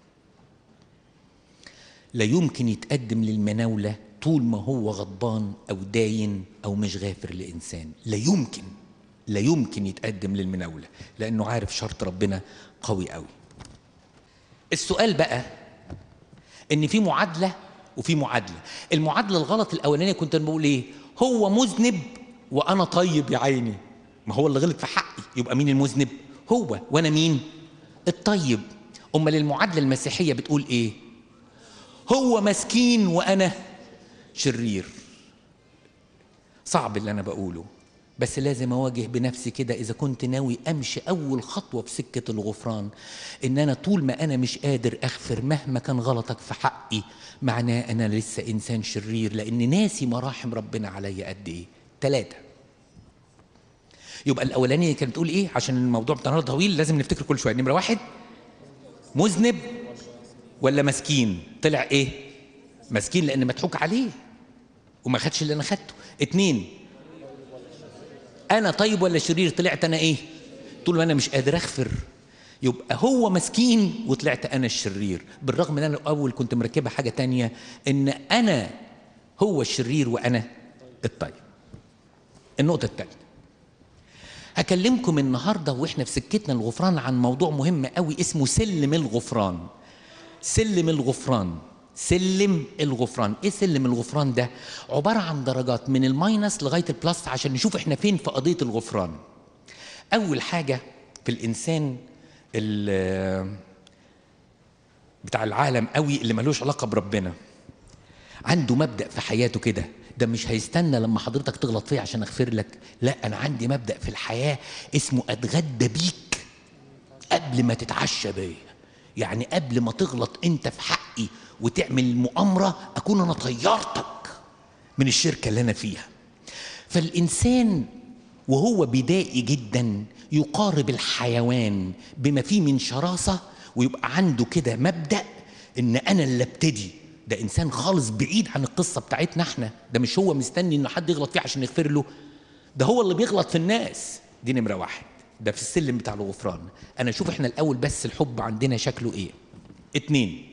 لا يمكن يتقدم للمناوله طول ما هو غضبان او داين او مش غافر لانسان لا يمكن لا يمكن يتقدم للمناوله لانه عارف شرط ربنا قوي قوي السؤال بقى ان في معادله وفي معادله المعادله الغلط الاولانيه كنت بقول ايه هو مذنب وانا طيب يا عيني ما هو اللي غلط في حقي يبقى مين المذنب هو وانا مين الطيب امال المعادله المسيحيه بتقول ايه هو مسكين وانا شرير صعب اللي انا بقوله بس لازم اواجه بنفسي كده اذا كنت ناوي امشي اول خطوه في سكه الغفران ان انا طول ما انا مش قادر اغفر مهما كان غلطك في حقي معناه انا لسه انسان شرير لان ناسي مراحم ربنا عليا قد ايه ثلاثه يبقى الاولانيه كانت بتقول ايه عشان الموضوع بتاعنا طويل لازم نفتكر كل شويه نمره واحد مذنب ولا مسكين طلع ايه مسكين لان مضحوك عليه وما خدش اللي انا خدته اتنين انا طيب ولا شرير طلعت انا ايه طول ما انا مش قادر اغفر يبقى هو مسكين وطلعت انا الشرير بالرغم ان انا الاول كنت مركبها حاجه تانية ان انا هو الشرير وانا الطيب النقطه الثالثه هكلمكم النهارده واحنا في سكتنا الغفران عن موضوع مهم قوي اسمه سلم الغفران سلم الغفران سلم الغفران ايه سلم الغفران ده عباره عن درجات من الماينس لغايه البلس عشان نشوف احنا فين في قضيه الغفران اول حاجه في الانسان بتاع العالم قوي اللي ملوش علاقه بربنا عنده مبدا في حياته كده ده مش هيستنى لما حضرتك تغلط فيه عشان اغفر لك لا انا عندي مبدا في الحياه اسمه اتغدى بيك قبل ما تتعشى بيا يعني قبل ما تغلط انت في حقي وتعمل مؤامره اكون انا طيرتك من الشركه اللي انا فيها فالانسان وهو بدائي جدا يقارب الحيوان بما فيه من شراسه ويبقى عنده كده مبدا ان انا اللي ابتدي ده انسان خالص بعيد عن القصه بتاعتنا احنا ده مش هو مستني ان حد يغلط فيه عشان يغفر له ده هو اللي بيغلط في الناس دي نمره واحد ده في السلم بتاع الغفران انا اشوف احنا الاول بس الحب عندنا شكله ايه اتنين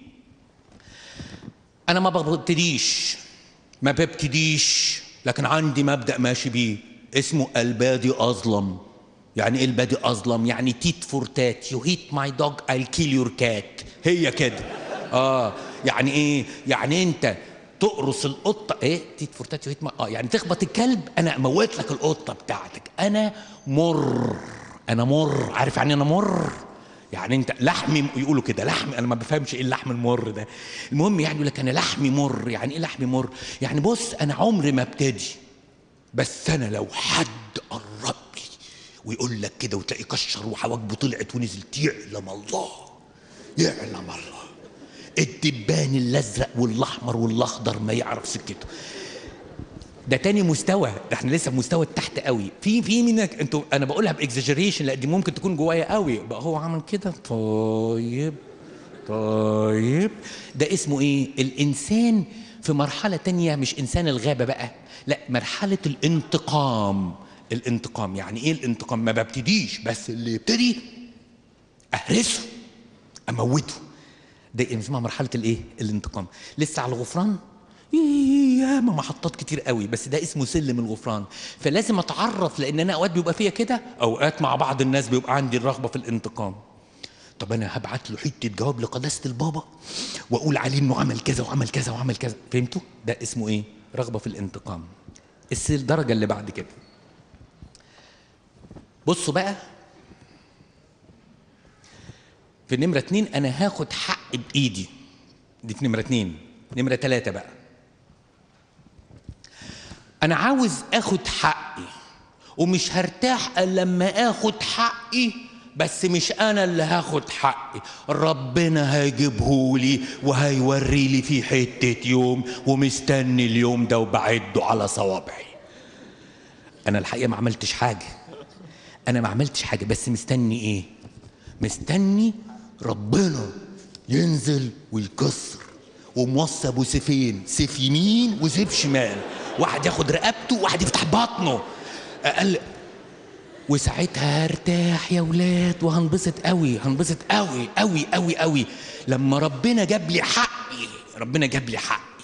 انا ما ببتديش ما ببتديش لكن عندي مبدا ماشي بيه اسمه البادي اظلم يعني ايه البادي اظلم يعني تيت فور تات يو هيت ماي دوج I'll كيل يور كات هي كده اه يعني ايه يعني انت تقرص القطه ايه تيت فور تات يو هيت اه يعني تخبط الكلب انا اموت لك القطه بتاعتك انا مر انا مر عارف يعني انا مر يعني انت لحمي يقولوا كده لحمي انا ما بفهمش ايه اللحم المر ده المهم يعني يقول لك انا لحمي مر يعني ايه لحمي مر يعني بص انا عمري ما ابتدي بس انا لو حد قرب لي ويقول لك كده وتلاقي كشر وحواجبه طلعت ونزلت يعلم الله يعلم الله الدبان الازرق والاحمر والاخضر ما يعرف سكته ده تاني مستوى ده احنا لسه في مستوى تحت قوي في في منك انتوا انا بقولها باكزاجريشن لا دي ممكن تكون جوايا قوي بقى هو عمل كده طيب طيب ده اسمه ايه الانسان في مرحله تانية مش انسان الغابه بقى لا مرحله الانتقام الانتقام يعني ايه الانتقام ما ببتديش بس اللي يبتدي اهرسه اموته ده اسمها مرحله الايه الانتقام لسه على الغفران ياما محطات كتير قوي بس ده اسمه سلم الغفران فلازم اتعرف لان انا اوقات بيبقى فيا كده اوقات مع بعض الناس بيبقى عندي الرغبه في الانتقام طب انا هبعت له حته جواب لقداسه البابا واقول عليه انه عمل كذا وعمل كذا وعمل كذا فهمتوا ده اسمه ايه رغبه في الانتقام الدرجه اللي بعد كده بصوا بقى في نمرة اتنين أنا هاخد حق بإيدي دي في نمرة اتنين نمرة تلاتة بقى أنا عاوز آخد حقي ومش هرتاح إلا لما آخد حقي بس مش أنا اللي هاخد حقي ربنا هيجيبهولي وهيوري لي في حتة يوم ومستني اليوم ده وبعده على صوابعي أنا الحقيقة ما عملتش حاجة أنا ما عملتش حاجة بس مستني إيه مستني ربنا ينزل ويكسر وموصي ابو سيفين سيف يمين وسيف شمال واحد ياخد رقبته وواحد يفتح بطنه اقل وساعتها هرتاح يا ولاد وهنبسط قوي هنبسط قوي قوي قوي قوي لما ربنا جاب لي حقي ربنا جاب لي حقي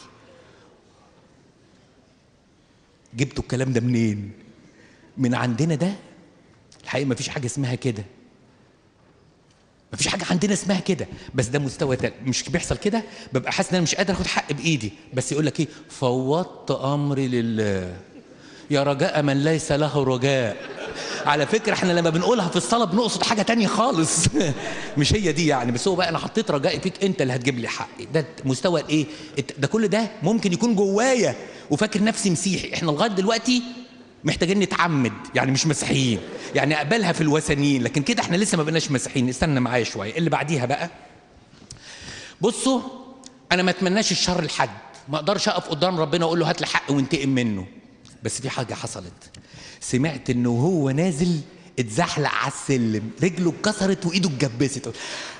جبتوا الكلام ده منين من عندنا ده الحقيقه ما فيش حاجه اسمها كده ما فيش حاجه عندنا اسمها كده بس ده مستوى تاني مش بيحصل كده ببقى حاسس ان انا مش قادر اخد حق بايدي بس يقول لك ايه فوضت امري لله يا رجاء من ليس له رجاء على فكره احنا لما بنقولها في الصلاه بنقصد حاجه تانية خالص مش هي دي يعني بس هو بقى انا حطيت رجائي فيك انت اللي هتجيب لي حقي ده مستوى الايه ده كل ده ممكن يكون جوايا وفاكر نفسي مسيحي احنا لغايه دلوقتي محتاجين نتعمد يعني مش مسيحيين يعني اقبلها في الوثنيين لكن كده احنا لسه ما بقناش مسيحيين استنى معايا شويه اللي بعديها بقى بصوا انا ما اتمناش الشر لحد ما اقدرش اقف قدام ربنا واقول له هات لي حق وانتقم منه بس في حاجه حصلت سمعت انه وهو نازل اتزحلق على السلم رجله اتكسرت وايده اتجبست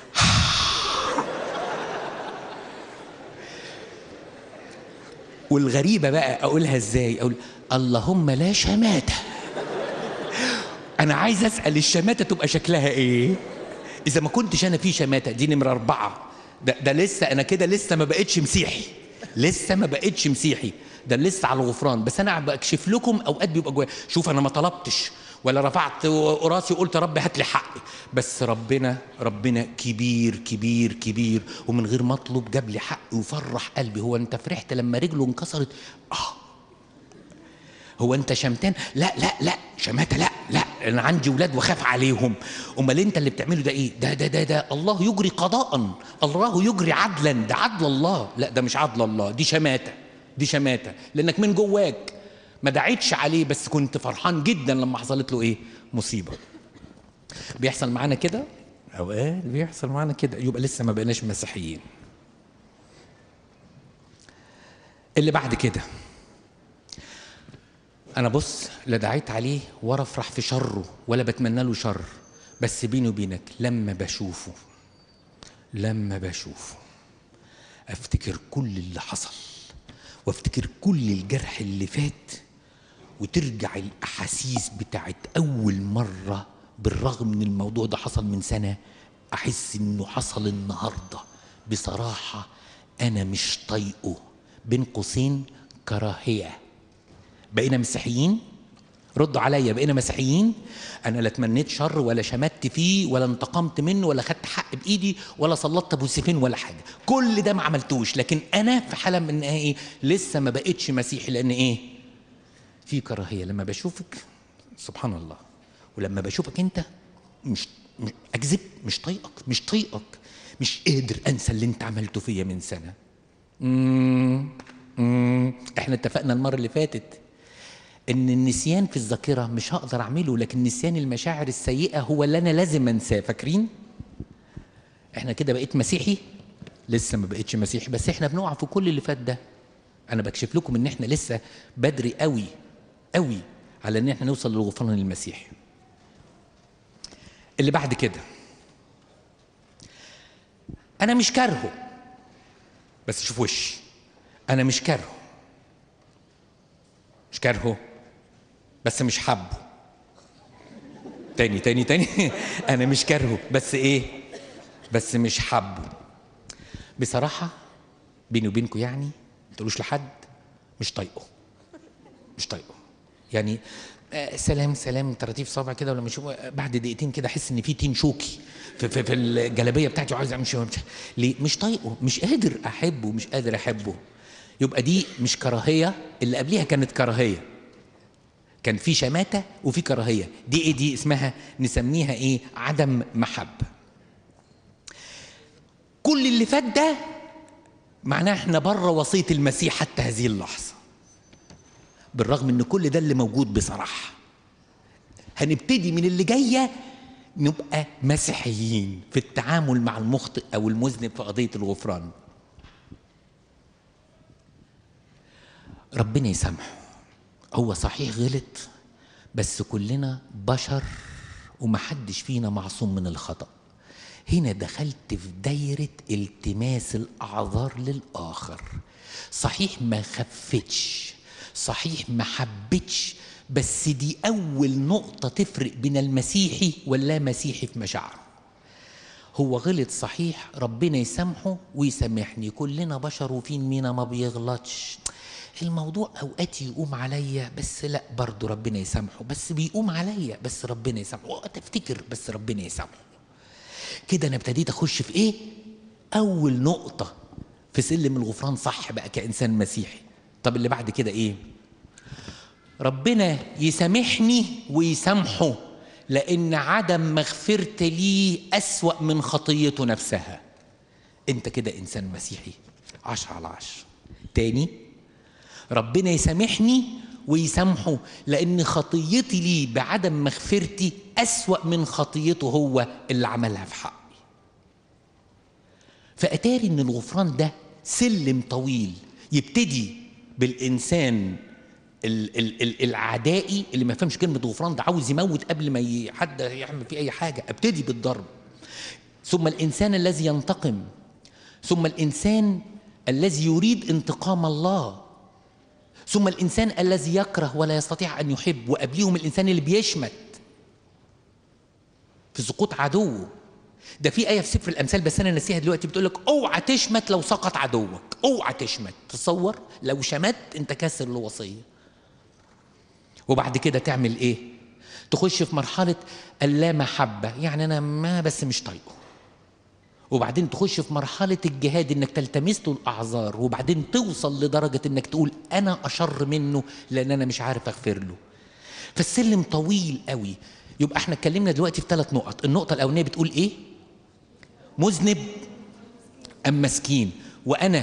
والغريبه بقى اقولها ازاي اقول اللهم لا شماته انا عايز اسال الشماته تبقى شكلها ايه اذا ما كنتش انا في شماته دي نمره اربعه ده, ده لسه انا كده لسه ما بقتش مسيحي لسه ما بقتش مسيحي ده لسه على الغفران بس انا بكشف لكم اوقات بيبقى جوايا شوف انا ما طلبتش ولا رفعت راسي وقلت يا رب هات لي حقي بس ربنا ربنا كبير كبير كبير ومن غير ما اطلب جاب لي حقي وفرح قلبي هو انت فرحت لما رجله انكسرت اه هو انت شمتان لا لا لا شماته لا لا انا عندي ولاد واخاف عليهم امال انت اللي بتعمله ده ايه ده ده ده ده الله يجري قضاء الله يجري عدلا ده عدل الله لا ده مش عدل الله دي شماته دي شماته لانك من جواك ما دعيتش عليه بس كنت فرحان جدا لما حصلت له ايه مصيبه بيحصل معانا كده اوقات بيحصل معانا كده يبقى لسه ما بقيناش مسيحيين اللي بعد كده انا بص لا دعيت عليه ولا افرح في شره ولا بتمنى له شر بس بيني وبينك لما بشوفه لما بشوفه افتكر كل اللي حصل وافتكر كل الجرح اللي فات وترجع الاحاسيس بتاعت اول مره بالرغم من الموضوع ده حصل من سنه احس انه حصل النهارده بصراحه انا مش طايقه بين قوسين كراهيه بقينا مسيحيين ردوا عليا بقينا مسيحيين انا لا تمنيت شر ولا شمت فيه ولا انتقمت منه ولا خدت حق بايدي ولا سلطت ابو سيفين ولا حاجه كل ده ما عملتوش لكن انا في حاله من ايه لسه ما بقتش مسيحي لان ايه في كراهيه لما بشوفك سبحان الله ولما بشوفك انت مش, مش اكذب مش طايقك مش طايقك مش قادر انسى اللي انت عملته فيا من سنه مم. مم. احنا اتفقنا المره اللي فاتت ان النسيان في الذاكره مش هقدر اعمله لكن نسيان المشاعر السيئه هو اللي انا لازم انساه فاكرين احنا كده بقيت مسيحي لسه ما بقيتش مسيحي بس احنا بنقع في كل اللي فات ده انا بكشف لكم ان احنا لسه بدري قوي قوي على ان احنا نوصل للغفران المسيحي اللي بعد كده انا مش كارهه بس شوف وشي انا مش كارهه مش كارهه بس مش حبه تاني تاني تاني انا مش كارهه بس ايه بس مش حبه بصراحه بيني وبينكم يعني ما تقولوش لحد مش طايقه مش طايقه يعني آه سلام سلام تراتيف صابع كده ولا مش بعد دقيقتين كده احس ان في تين شوكي في, في, في الجلابيه بتاعتي وعايز امشي ليه مش طايقه مش قادر احبه مش قادر احبه يبقى دي مش كراهيه اللي قبليها كانت كراهيه كان في شماته وفي كراهيه دي ايه دي اسمها نسميها ايه عدم محبه كل اللي فات ده معناه احنا بره وصيه المسيح حتى هذه اللحظه بالرغم ان كل ده اللي موجود بصراحه هنبتدي من اللي جايه نبقى مسيحيين في التعامل مع المخطئ او المذنب في قضيه الغفران ربنا يسامحه هو صحيح غلط بس كلنا بشر ومحدش فينا معصوم من الخطأ هنا دخلت في دايرة التماس الأعذار للآخر صحيح ما خفتش صحيح ما حبتش بس دي أول نقطة تفرق بين المسيحي واللا مسيحي في مشاعره هو غلط صحيح ربنا يسامحه ويسامحني كلنا بشر وفين مينا ما بيغلطش الموضوع اوقات يقوم عليا بس لا برضه ربنا يسامحه بس بيقوم عليا بس ربنا يسامحه اوقات افتكر بس ربنا يسامحه كده انا ابتديت اخش في ايه اول نقطه في سلم الغفران صح بقى كانسان مسيحي طب اللي بعد كده ايه ربنا يسامحني ويسامحه لان عدم مغفرتي ليه اسوا من خطيته نفسها انت كده انسان مسيحي عشرة على عشرة تاني ربنا يسامحني ويسامحه لأن خطيتي ليه بعدم مغفرتي أسوأ من خطيته هو اللي عملها في حقي فأتاري إن الغفران ده سلم طويل يبتدي بالإنسان ال ال ال العدائي اللي ما يفهمش كلمة غفران ده عاوز يموت قبل ما حد يعمل فيه أي حاجة ابتدي بالضرب ثم الإنسان الذي ينتقم ثم الإنسان الذي يريد انتقام الله ثم الانسان الذي يكره ولا يستطيع ان يحب وقبليهم الانسان اللي بيشمت في سقوط عدوه ده في آية في سفر الأمثال بس أنا ناسيها دلوقتي بتقول لك أوعى تشمت لو سقط عدوك أوعى تشمت تصور لو شمت أنت كسر الوصية وبعد كده تعمل إيه تخش في مرحلة اللامحبة يعني أنا ما بس مش طايقه وبعدين تخش في مرحلة الجهاد انك تلتمس له الاعذار وبعدين توصل لدرجة انك تقول انا اشر منه لان انا مش عارف اغفر له فالسلم طويل قوي يبقى احنا اتكلمنا دلوقتي في ثلاث نقط النقطة الاولانية بتقول ايه مذنب ام مسكين وانا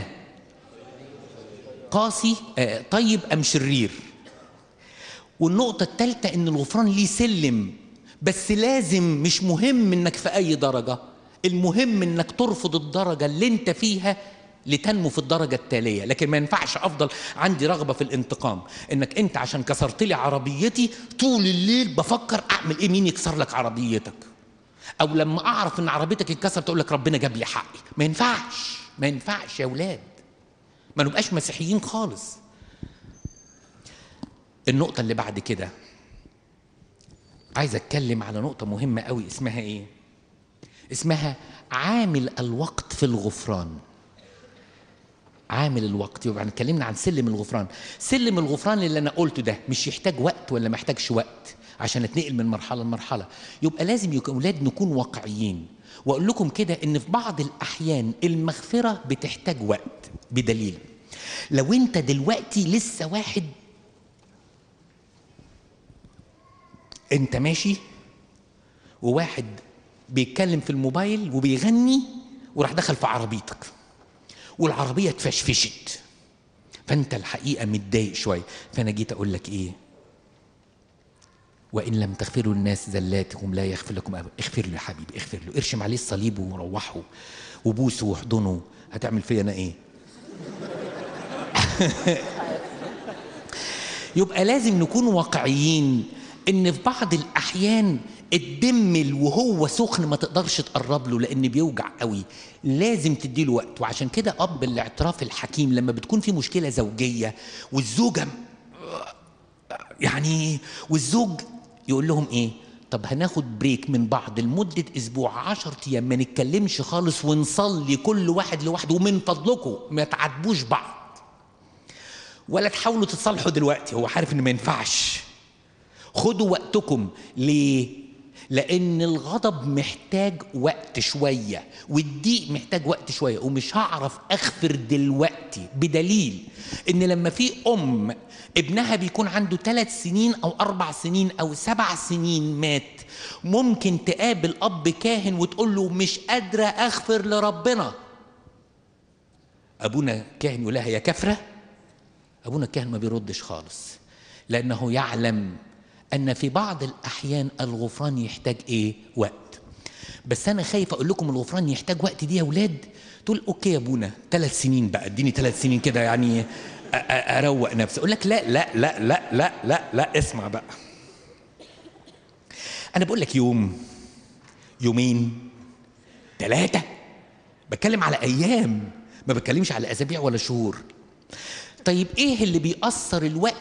قاسي آه طيب ام شرير والنقطة الثالثة ان الغفران ليه سلم بس لازم مش مهم انك في اي درجة المهم انك ترفض الدرجة اللي انت فيها لتنمو في الدرجة التالية لكن ما ينفعش أفضل عندي رغبة في الانتقام إنك أنت عشان كسرت لي عربيتي طول الليل بفكر أعمل إيه مين يكسر لك عربيتك أو لما أعرف إن عربيتك اتكسرت تقول لك ربنا جاب لي حقي ما ينفعش ما ينفعش يا ولاد ما نبقاش مسيحيين خالص النقطة اللي بعد كده عايز أتكلم على نقطة مهمة قوي اسمها إيه اسمها عامل الوقت في الغفران عامل الوقت يبقى يعني اتكلمنا عن سلم الغفران سلم الغفران اللي انا قلته ده مش يحتاج وقت ولا محتاجش وقت عشان اتنقل من مرحله لمرحله يبقى لازم يكون اولاد نكون واقعيين واقول لكم كده ان في بعض الاحيان المغفره بتحتاج وقت بدليل لو انت دلوقتي لسه واحد انت ماشي وواحد بيتكلم في الموبايل وبيغني وراح دخل في عربيتك والعربيه اتفشفشت فانت الحقيقه متضايق شويه فانا جيت اقول لك ايه وان لم تغفروا الناس زلاتهم لا يغفر لكم أبدا اغفر له يا حبيبي اغفر له ارشم عليه الصليب وروحه وبوسه واحضنه هتعمل فيا انا ايه يبقى لازم نكون واقعيين ان في بعض الاحيان الدم وهو سخن ما تقدرش تقرب له لان بيوجع قوي لازم تديله وقت وعشان كده اب الاعتراف الحكيم لما بتكون في مشكله زوجيه والزوجه يعني والزوج يقول لهم ايه طب هناخد بريك من بعض لمدة أسبوع عشر أيام ما نتكلمش خالص ونصلي كل واحد لوحده ومن فضلكم ما تعاتبوش بعض ولا تحاولوا تتصالحوا دلوقتي هو عارف إن ما ينفعش خدوا وقتكم ليه؟ لأن الغضب محتاج وقت شوية والضيق محتاج وقت شوية ومش هعرف أغفر دلوقتي بدليل إن لما في أم ابنها بيكون عنده ثلاث سنين أو أربع سنين أو سبع سنين مات ممكن تقابل أب كاهن وتقول له مش قادرة أغفر لربنا أبونا كاهن يقول لها يا كفرة أبونا الكاهن ما بيردش خالص لأنه يعلم ان في بعض الاحيان الغفران يحتاج ايه وقت بس انا خايف اقول لكم الغفران يحتاج وقت دي يا اولاد تقول اوكي يا ابونا ثلاث سنين بقى اديني ثلاث سنين كده يعني اروق نفسي اقول لك لا لا لا لا لا لا لا اسمع بقى انا بقول لك يوم يومين ثلاثه بتكلم على ايام ما بتكلمش على اسابيع ولا شهور طيب ايه اللي بيأثر الوقت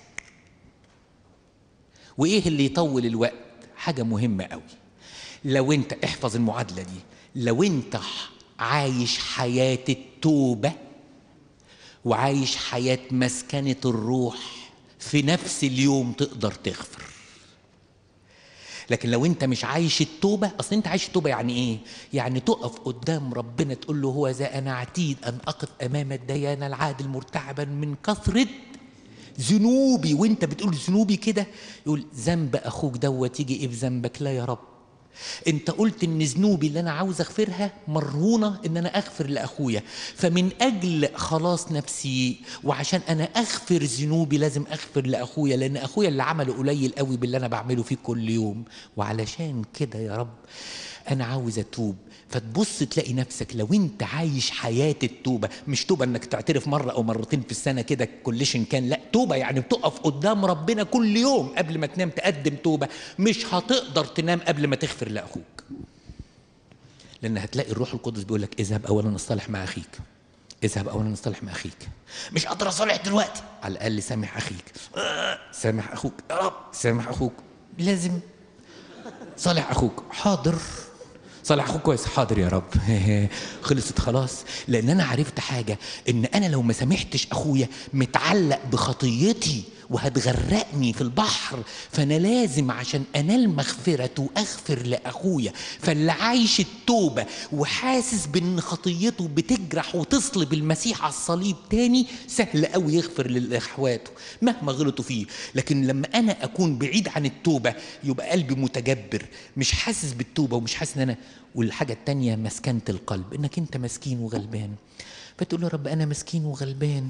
وايه اللي يطول الوقت حاجه مهمه قوي لو انت احفظ المعادله دي لو انت عايش حياه التوبه وعايش حياه مسكنه الروح في نفس اليوم تقدر تغفر لكن لو انت مش عايش التوبه اصل انت عايش التوبه يعني ايه يعني تقف قدام ربنا تقول له هو ذا انا عتيد ان اقف امام الديان العادل مرتعبا من كثره ذنوبي وانت بتقول ذنوبي كده يقول ذنب اخوك دوت يجي ايه بذنبك لا يا رب انت قلت ان ذنوبي اللي انا عاوز اغفرها مرهونه ان انا اغفر لاخويا فمن اجل خلاص نفسي وعشان انا اغفر ذنوبي لازم اغفر لاخويا لان اخويا اللي عمله قليل قوي باللي انا بعمله فيه كل يوم وعلشان كده يا رب انا عاوز اتوب فتبص تلاقي نفسك لو انت عايش حياة التوبة مش توبة انك تعترف مرة او مرتين في السنة كده كلشن كان لا توبة يعني بتقف قدام ربنا كل يوم قبل ما تنام تقدم توبة مش هتقدر تنام قبل ما تغفر لأخوك لأن هتلاقي الروح القدس بيقول لك اذهب أولا اصطلح مع أخيك اذهب أولا اصطلح مع أخيك مش قادر أصالح دلوقتي على الأقل سامح أخيك آه سامح أخوك يا رب سامح أخوك لازم صالح أخوك حاضر صالح اخوك كويس حاضر يا رب خلصت خلاص لان انا عرفت حاجه ان انا لو ما سامحتش اخويا متعلق بخطيتي وهتغرقني في البحر فانا لازم عشان انال مغفرته اغفر لاخويا فاللي عايش التوبه وحاسس بان خطيته بتجرح وتصلب المسيح على الصليب تاني سهل قوي يغفر لاخواته مهما غلطوا فيه لكن لما انا اكون بعيد عن التوبه يبقى قلبي متجبر مش حاسس بالتوبه ومش حاسس ان انا والحاجه التانيه مسكنه القلب انك انت مسكين وغلبان فتقول له رب انا مسكين وغلبان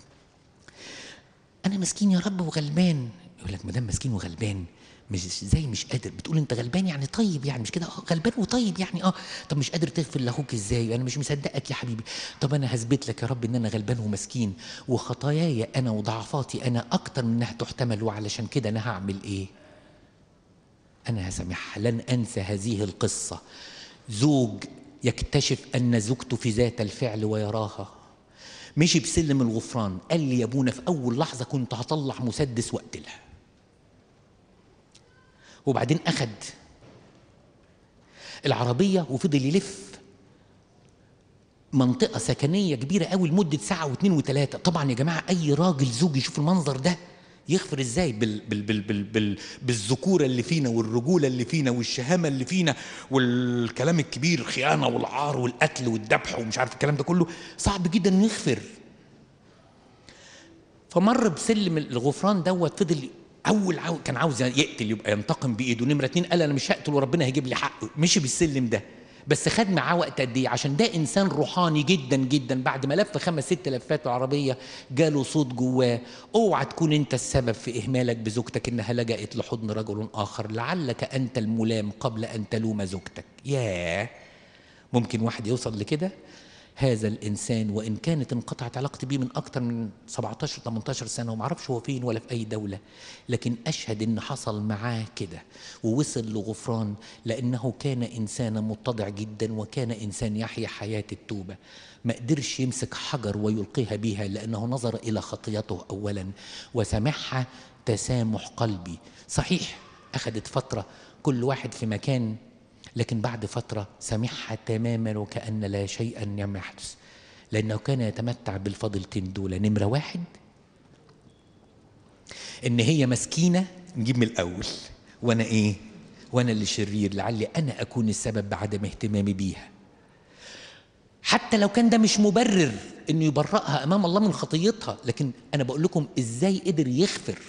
انا مسكين يا رب وغلبان يقول لك ما دام مسكين وغلبان مش زي مش قادر بتقول انت غلبان يعني طيب يعني مش كده اه غلبان وطيب يعني اه طب مش قادر تغفر لاخوك ازاي انا مش مصدقك يا حبيبي طب انا هثبت لك يا رب ان انا غلبان ومسكين وخطاياي انا وضعفاتي انا اكتر من انها تحتمل وعلشان كده انا هعمل ايه انا هسامحها لن انسى هذه القصه زوج يكتشف ان زوجته في ذات الفعل ويراها مشي بسلم الغفران قال لي يا ابونا في اول لحظه كنت هطلع مسدس واقتلها وبعدين اخد العربيه وفضل يلف منطقة سكنية كبيرة قوي لمدة ساعة واثنين وثلاثة، طبعا يا جماعة أي راجل زوج يشوف المنظر ده يغفر ازاي بال بال بال بال بال بالذكورة اللي فينا والرجولة اللي فينا والشهامة اللي فينا والكلام الكبير الخيانة والعار والقتل والذبح ومش عارف الكلام ده كله صعب جدا انه يغفر فمر بسلم الغفران دوت فضل اول عاو كان عاوز يقتل يبقى ينتقم بايده نمره اتنين قال انا مش هقتل وربنا هيجيب لي حقه مشي بالسلم ده بس خد معاه وقت قد ايه عشان ده انسان روحاني جدا جدا بعد ما لف خمس ست لفات العربيه جاله صوت جواه اوعى تكون انت السبب في اهمالك بزوجتك انها لجأت لحضن رجل اخر لعلك انت الملام قبل ان تلوم زوجتك ياه ممكن واحد يوصل لكده هذا الانسان وان كانت انقطعت علاقتي بيه من اكتر من 17 18 سنه وما اعرفش هو فين ولا في اي دوله لكن اشهد ان حصل معاه كده ووصل لغفران لانه كان انسانا متضع جدا وكان انسان يحيا حياه التوبه ما قدرش يمسك حجر ويلقيها بها لانه نظر الى خطيته اولا وسمعها تسامح قلبي صحيح اخذت فتره كل واحد في مكان لكن بعد فترة سمعها تماما وكأن لا شيئا لم يحدث لأنه كان يتمتع بالفضلتين دول نمرة واحد إن هي مسكينة نجيب من الأول وأنا إيه؟ وأنا اللي شرير لعلي أنا أكون السبب بعدم اهتمامي بيها حتى لو كان ده مش مبرر انه يبرئها امام الله من خطيتها لكن انا بقول لكم ازاي قدر يغفر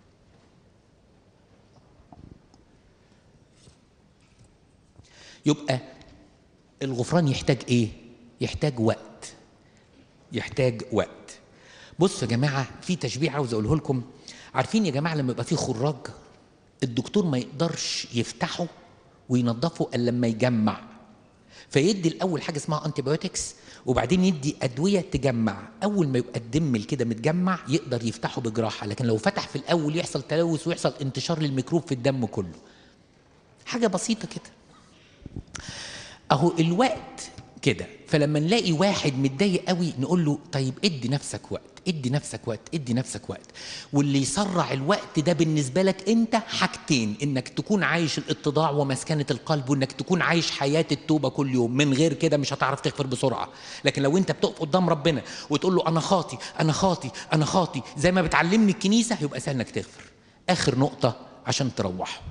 يبقى الغفران يحتاج ايه يحتاج وقت يحتاج وقت بصوا يا جماعه في تشبيه عاوز اقوله لكم عارفين يا جماعه لما يبقى في خراج الدكتور ما يقدرش يفتحه وينظفه الا لما يجمع فيدي الاول حاجه اسمها انتي بايوتكس وبعدين يدي ادويه تجمع اول ما يبقى الدم كده متجمع يقدر يفتحه بجراحه لكن لو فتح في الاول يحصل تلوث ويحصل انتشار للميكروب في الدم كله حاجه بسيطه كده اهو الوقت كده فلما نلاقي واحد متضايق قوي نقول له طيب ادي نفسك وقت ادي نفسك وقت ادي نفسك وقت واللي يسرع الوقت ده بالنسبة لك انت حاجتين انك تكون عايش الاتضاع ومسكنة القلب وانك تكون عايش حياة التوبة كل يوم من غير كده مش هتعرف تغفر بسرعة لكن لو انت بتقف قدام ربنا وتقول له انا خاطي انا خاطي انا خاطي زي ما بتعلمني الكنيسة يبقى سهل انك تغفر اخر نقطة عشان تروحوا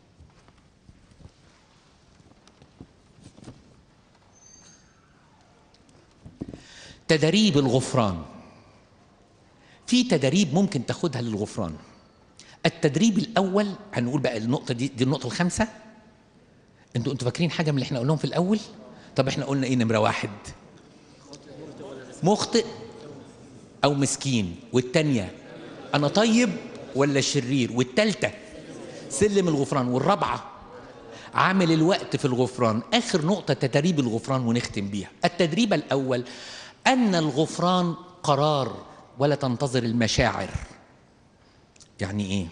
تدريب الغفران في تدريب ممكن تاخدها للغفران التدريب الاول هنقول بقى النقطه دي دي النقطه الخامسه انتوا انتوا فاكرين حاجه من اللي احنا قلناهم في الاول طب احنا قلنا ايه نمره واحد مخطئ او مسكين والتانيه انا طيب ولا شرير والتالته سلم الغفران والرابعه عامل الوقت في الغفران اخر نقطه تدريب الغفران ونختم بيها التدريب الاول ان الغفران قرار ولا تنتظر المشاعر يعني ايه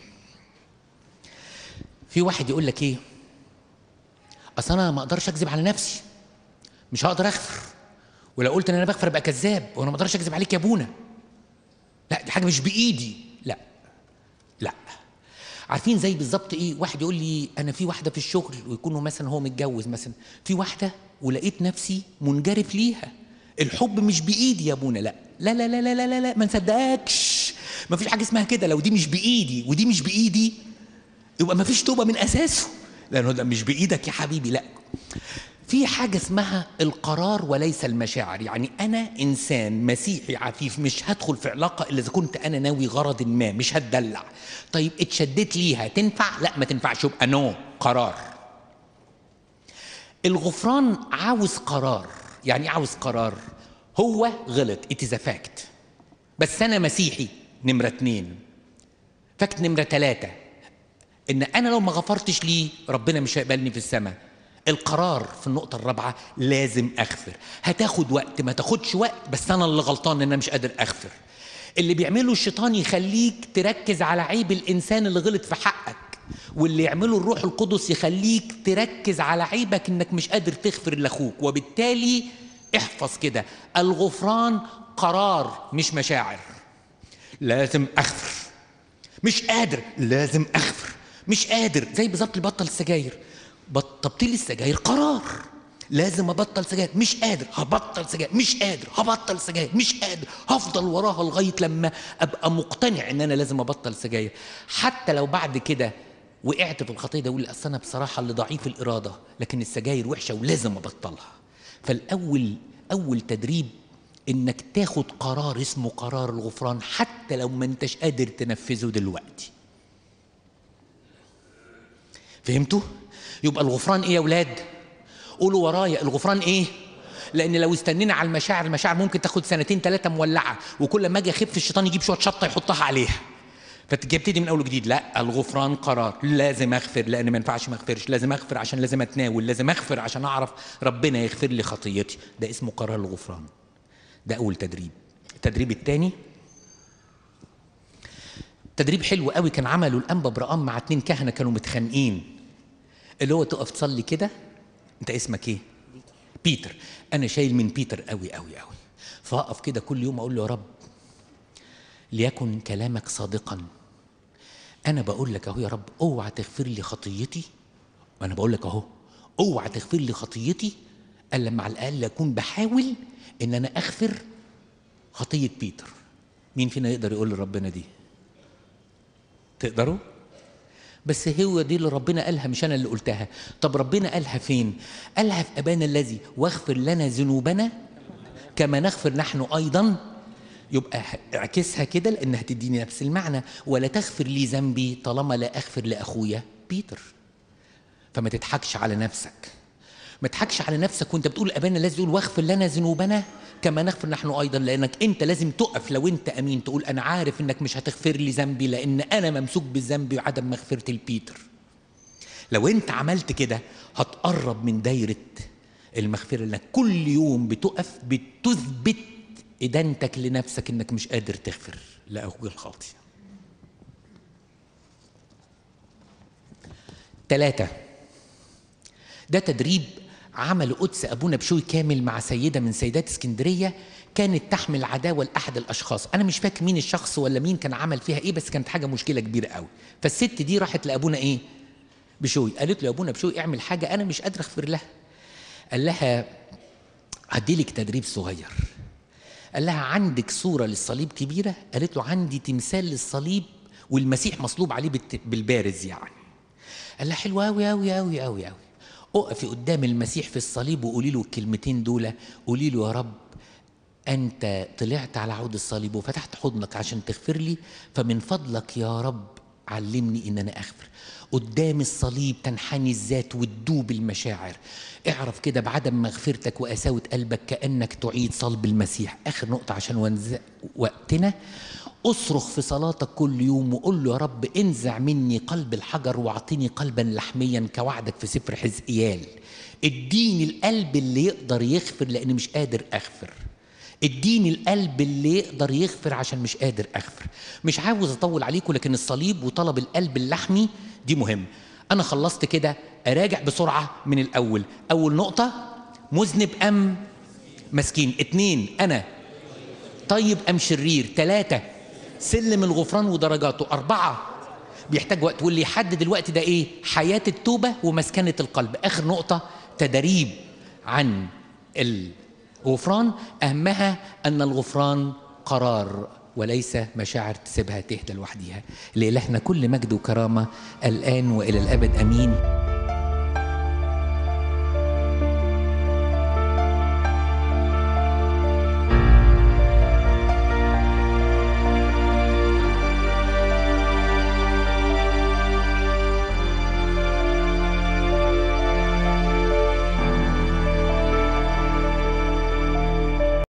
في واحد يقول لك ايه اصل انا ما اقدرش اكذب على نفسي مش هقدر اغفر ولو قلت ان انا بغفر ابقى كذاب وانا ما اقدرش اكذب عليك يا ابونا لا دي حاجه مش بايدي لا لا عارفين زي بالظبط ايه واحد يقول لي انا في واحده في الشغل ويكونوا مثلا هو متجوز مثلا في واحده ولقيت نفسي منجرف ليها الحب مش بايدي يا ابونا لا لا لا لا لا لا لا, لا. ما نصدقكش ما فيش حاجه اسمها كده لو دي مش بايدي ودي مش بايدي يبقى ما فيش توبه من اساسه لانه ده مش بايدك يا حبيبي لا في حاجة اسمها القرار وليس المشاعر يعني أنا إنسان مسيحي عفيف مش هدخل في علاقة إلا إذا كنت أنا ناوي غرض ما مش هتدلع طيب اتشدت ليها تنفع لا ما تنفعش يبقى نو قرار الغفران عاوز قرار يعني إيه عاوز قرار هو غلط it is a fact بس أنا مسيحي نمرة اتنين فاكت نمرة تلاتة إن أنا لو ما غفرتش ليه ربنا مش هيقبلني في السماء القرار في النقطة الرابعة لازم أغفر هتاخد وقت ما تاخدش وقت بس أنا اللي غلطان إن أنا مش قادر أغفر اللي بيعمله الشيطان يخليك تركز على عيب الإنسان اللي غلط في حقك واللي يعمله الروح القدس يخليك تركز على عيبك إنك مش قادر تغفر لأخوك وبالتالي احفظ كده الغفران قرار مش مشاعر لازم أغفر مش قادر لازم أغفر مش قادر زي بالظبط اللي بطل السجاير بطلت لي السجاير قرار لازم ابطل سجاير مش قادر هبطل سجاير مش قادر هبطل سجاير مش قادر هفضل وراها لغايه لما ابقى مقتنع ان انا لازم ابطل سجاير حتى لو بعد كده وقعت في الخطيه ده اقول اصل انا بصراحه اللي ضعيف الاراده لكن السجاير وحشه ولازم ابطلها فالاول اول تدريب انك تاخد قرار اسمه قرار الغفران حتى لو ما انتش قادر تنفذه دلوقتي فهمتوا يبقى الغفران ايه يا ولاد قولوا ورايا الغفران ايه لان لو استنينا على المشاعر المشاعر ممكن تاخد سنتين ثلاثه مولعه وكل ما اجي اخف الشيطان يجيب شويه شطه يحطها عليها فتبتدي من اول وجديد لا الغفران قرار لازم اغفر لان ما ينفعش ما اغفرش لازم اغفر عشان لازم اتناول لازم اغفر عشان اعرف ربنا يغفر لي خطيتي ده اسمه قرار الغفران ده اول تدريب التدريب الثاني تدريب حلو قوي كان عمله الانبا برقام مع اتنين كهنه كانوا متخانقين اللي هو تقف تصلي كده انت اسمك ايه بيتر انا شايل من بيتر قوي قوي قوي فاقف كده كل يوم اقول له يا رب ليكن كلامك صادقا انا بقول لك اهو يا رب اوعى تغفر لي خطيتي وانا بقول لك اهو اوعى تغفر لي خطيتي الا لما على الاقل اكون بحاول ان انا اغفر خطيه بيتر مين فينا يقدر يقول لربنا دي تقدروا بس هو دي اللي ربنا قالها مش انا اللي قلتها طب ربنا قالها فين قالها في ابانا الذي واغفر لنا ذنوبنا كما نغفر نحن ايضا يبقى اعكسها كده لان هتديني نفس المعنى ولا تغفر لي ذنبي طالما لا اغفر لاخويا بيتر فما تضحكش على نفسك ما تضحكش على نفسك وانت بتقول ابانا الذي يقول واغفر لنا ذنوبنا كما نغفر نحن ايضا لانك انت لازم تقف لو انت امين تقول انا عارف انك مش هتغفر لي ذنبي لان انا ممسوك بالذنب وعدم مغفرة البيتر لو انت عملت كده هتقرب من دايرة المغفرة انك كل يوم بتقف بتثبت ادانتك لنفسك انك مش قادر تغفر لاخوك الخاطئ ثلاثة ده تدريب عمل قدس ابونا بشوي كامل مع سيده من سيدات اسكندريه كانت تحمل عداوه لاحد الاشخاص انا مش فاكر مين الشخص ولا مين كان عمل فيها ايه بس كانت حاجه مشكله كبيره قوي فالست دي راحت لابونا ايه بشوي قالت له يا ابونا بشوي اعمل حاجه انا مش قادر اغفر لها قال لها هديلك تدريب صغير قال لها عندك صوره للصليب كبيره قالت له عندي تمثال للصليب والمسيح مصلوب عليه بالبارز يعني قال لها حلوه قوي قوي قوي قوي قوي اقفي قدام المسيح في الصليب وقولي له الكلمتين دول قولي له يا رب انت طلعت على عود الصليب وفتحت حضنك عشان تغفر لي فمن فضلك يا رب علمني ان انا اغفر قدام الصليب تنحني الذات وتدوب المشاعر اعرف كده بعدم مغفرتك وقساوة قلبك كأنك تعيد صلب المسيح آخر نقطة عشان ونزق وقتنا اصرخ في صلاتك كل يوم وقول له يا رب انزع مني قلب الحجر واعطني قلبا لحميا كوعدك في سفر حزقيال اديني القلب اللي يقدر يغفر لاني مش قادر اغفر اديني القلب اللي يقدر يغفر عشان مش قادر اغفر مش عاوز اطول عليكم لكن الصليب وطلب القلب اللحمي دي مهم انا خلصت كده اراجع بسرعه من الاول اول نقطه مذنب ام مسكين اتنين انا طيب ام شرير ثلاثه سلم الغفران ودرجاته أربعة بيحتاج وقت واللي يحدد الوقت ده ايه حياه التوبه ومسكنه القلب اخر نقطه تدريب عن الغفران اهمها ان الغفران قرار وليس مشاعر تسيبها تهدى لوحديها لإلهنا كل مجد وكرامه الان والى الابد امين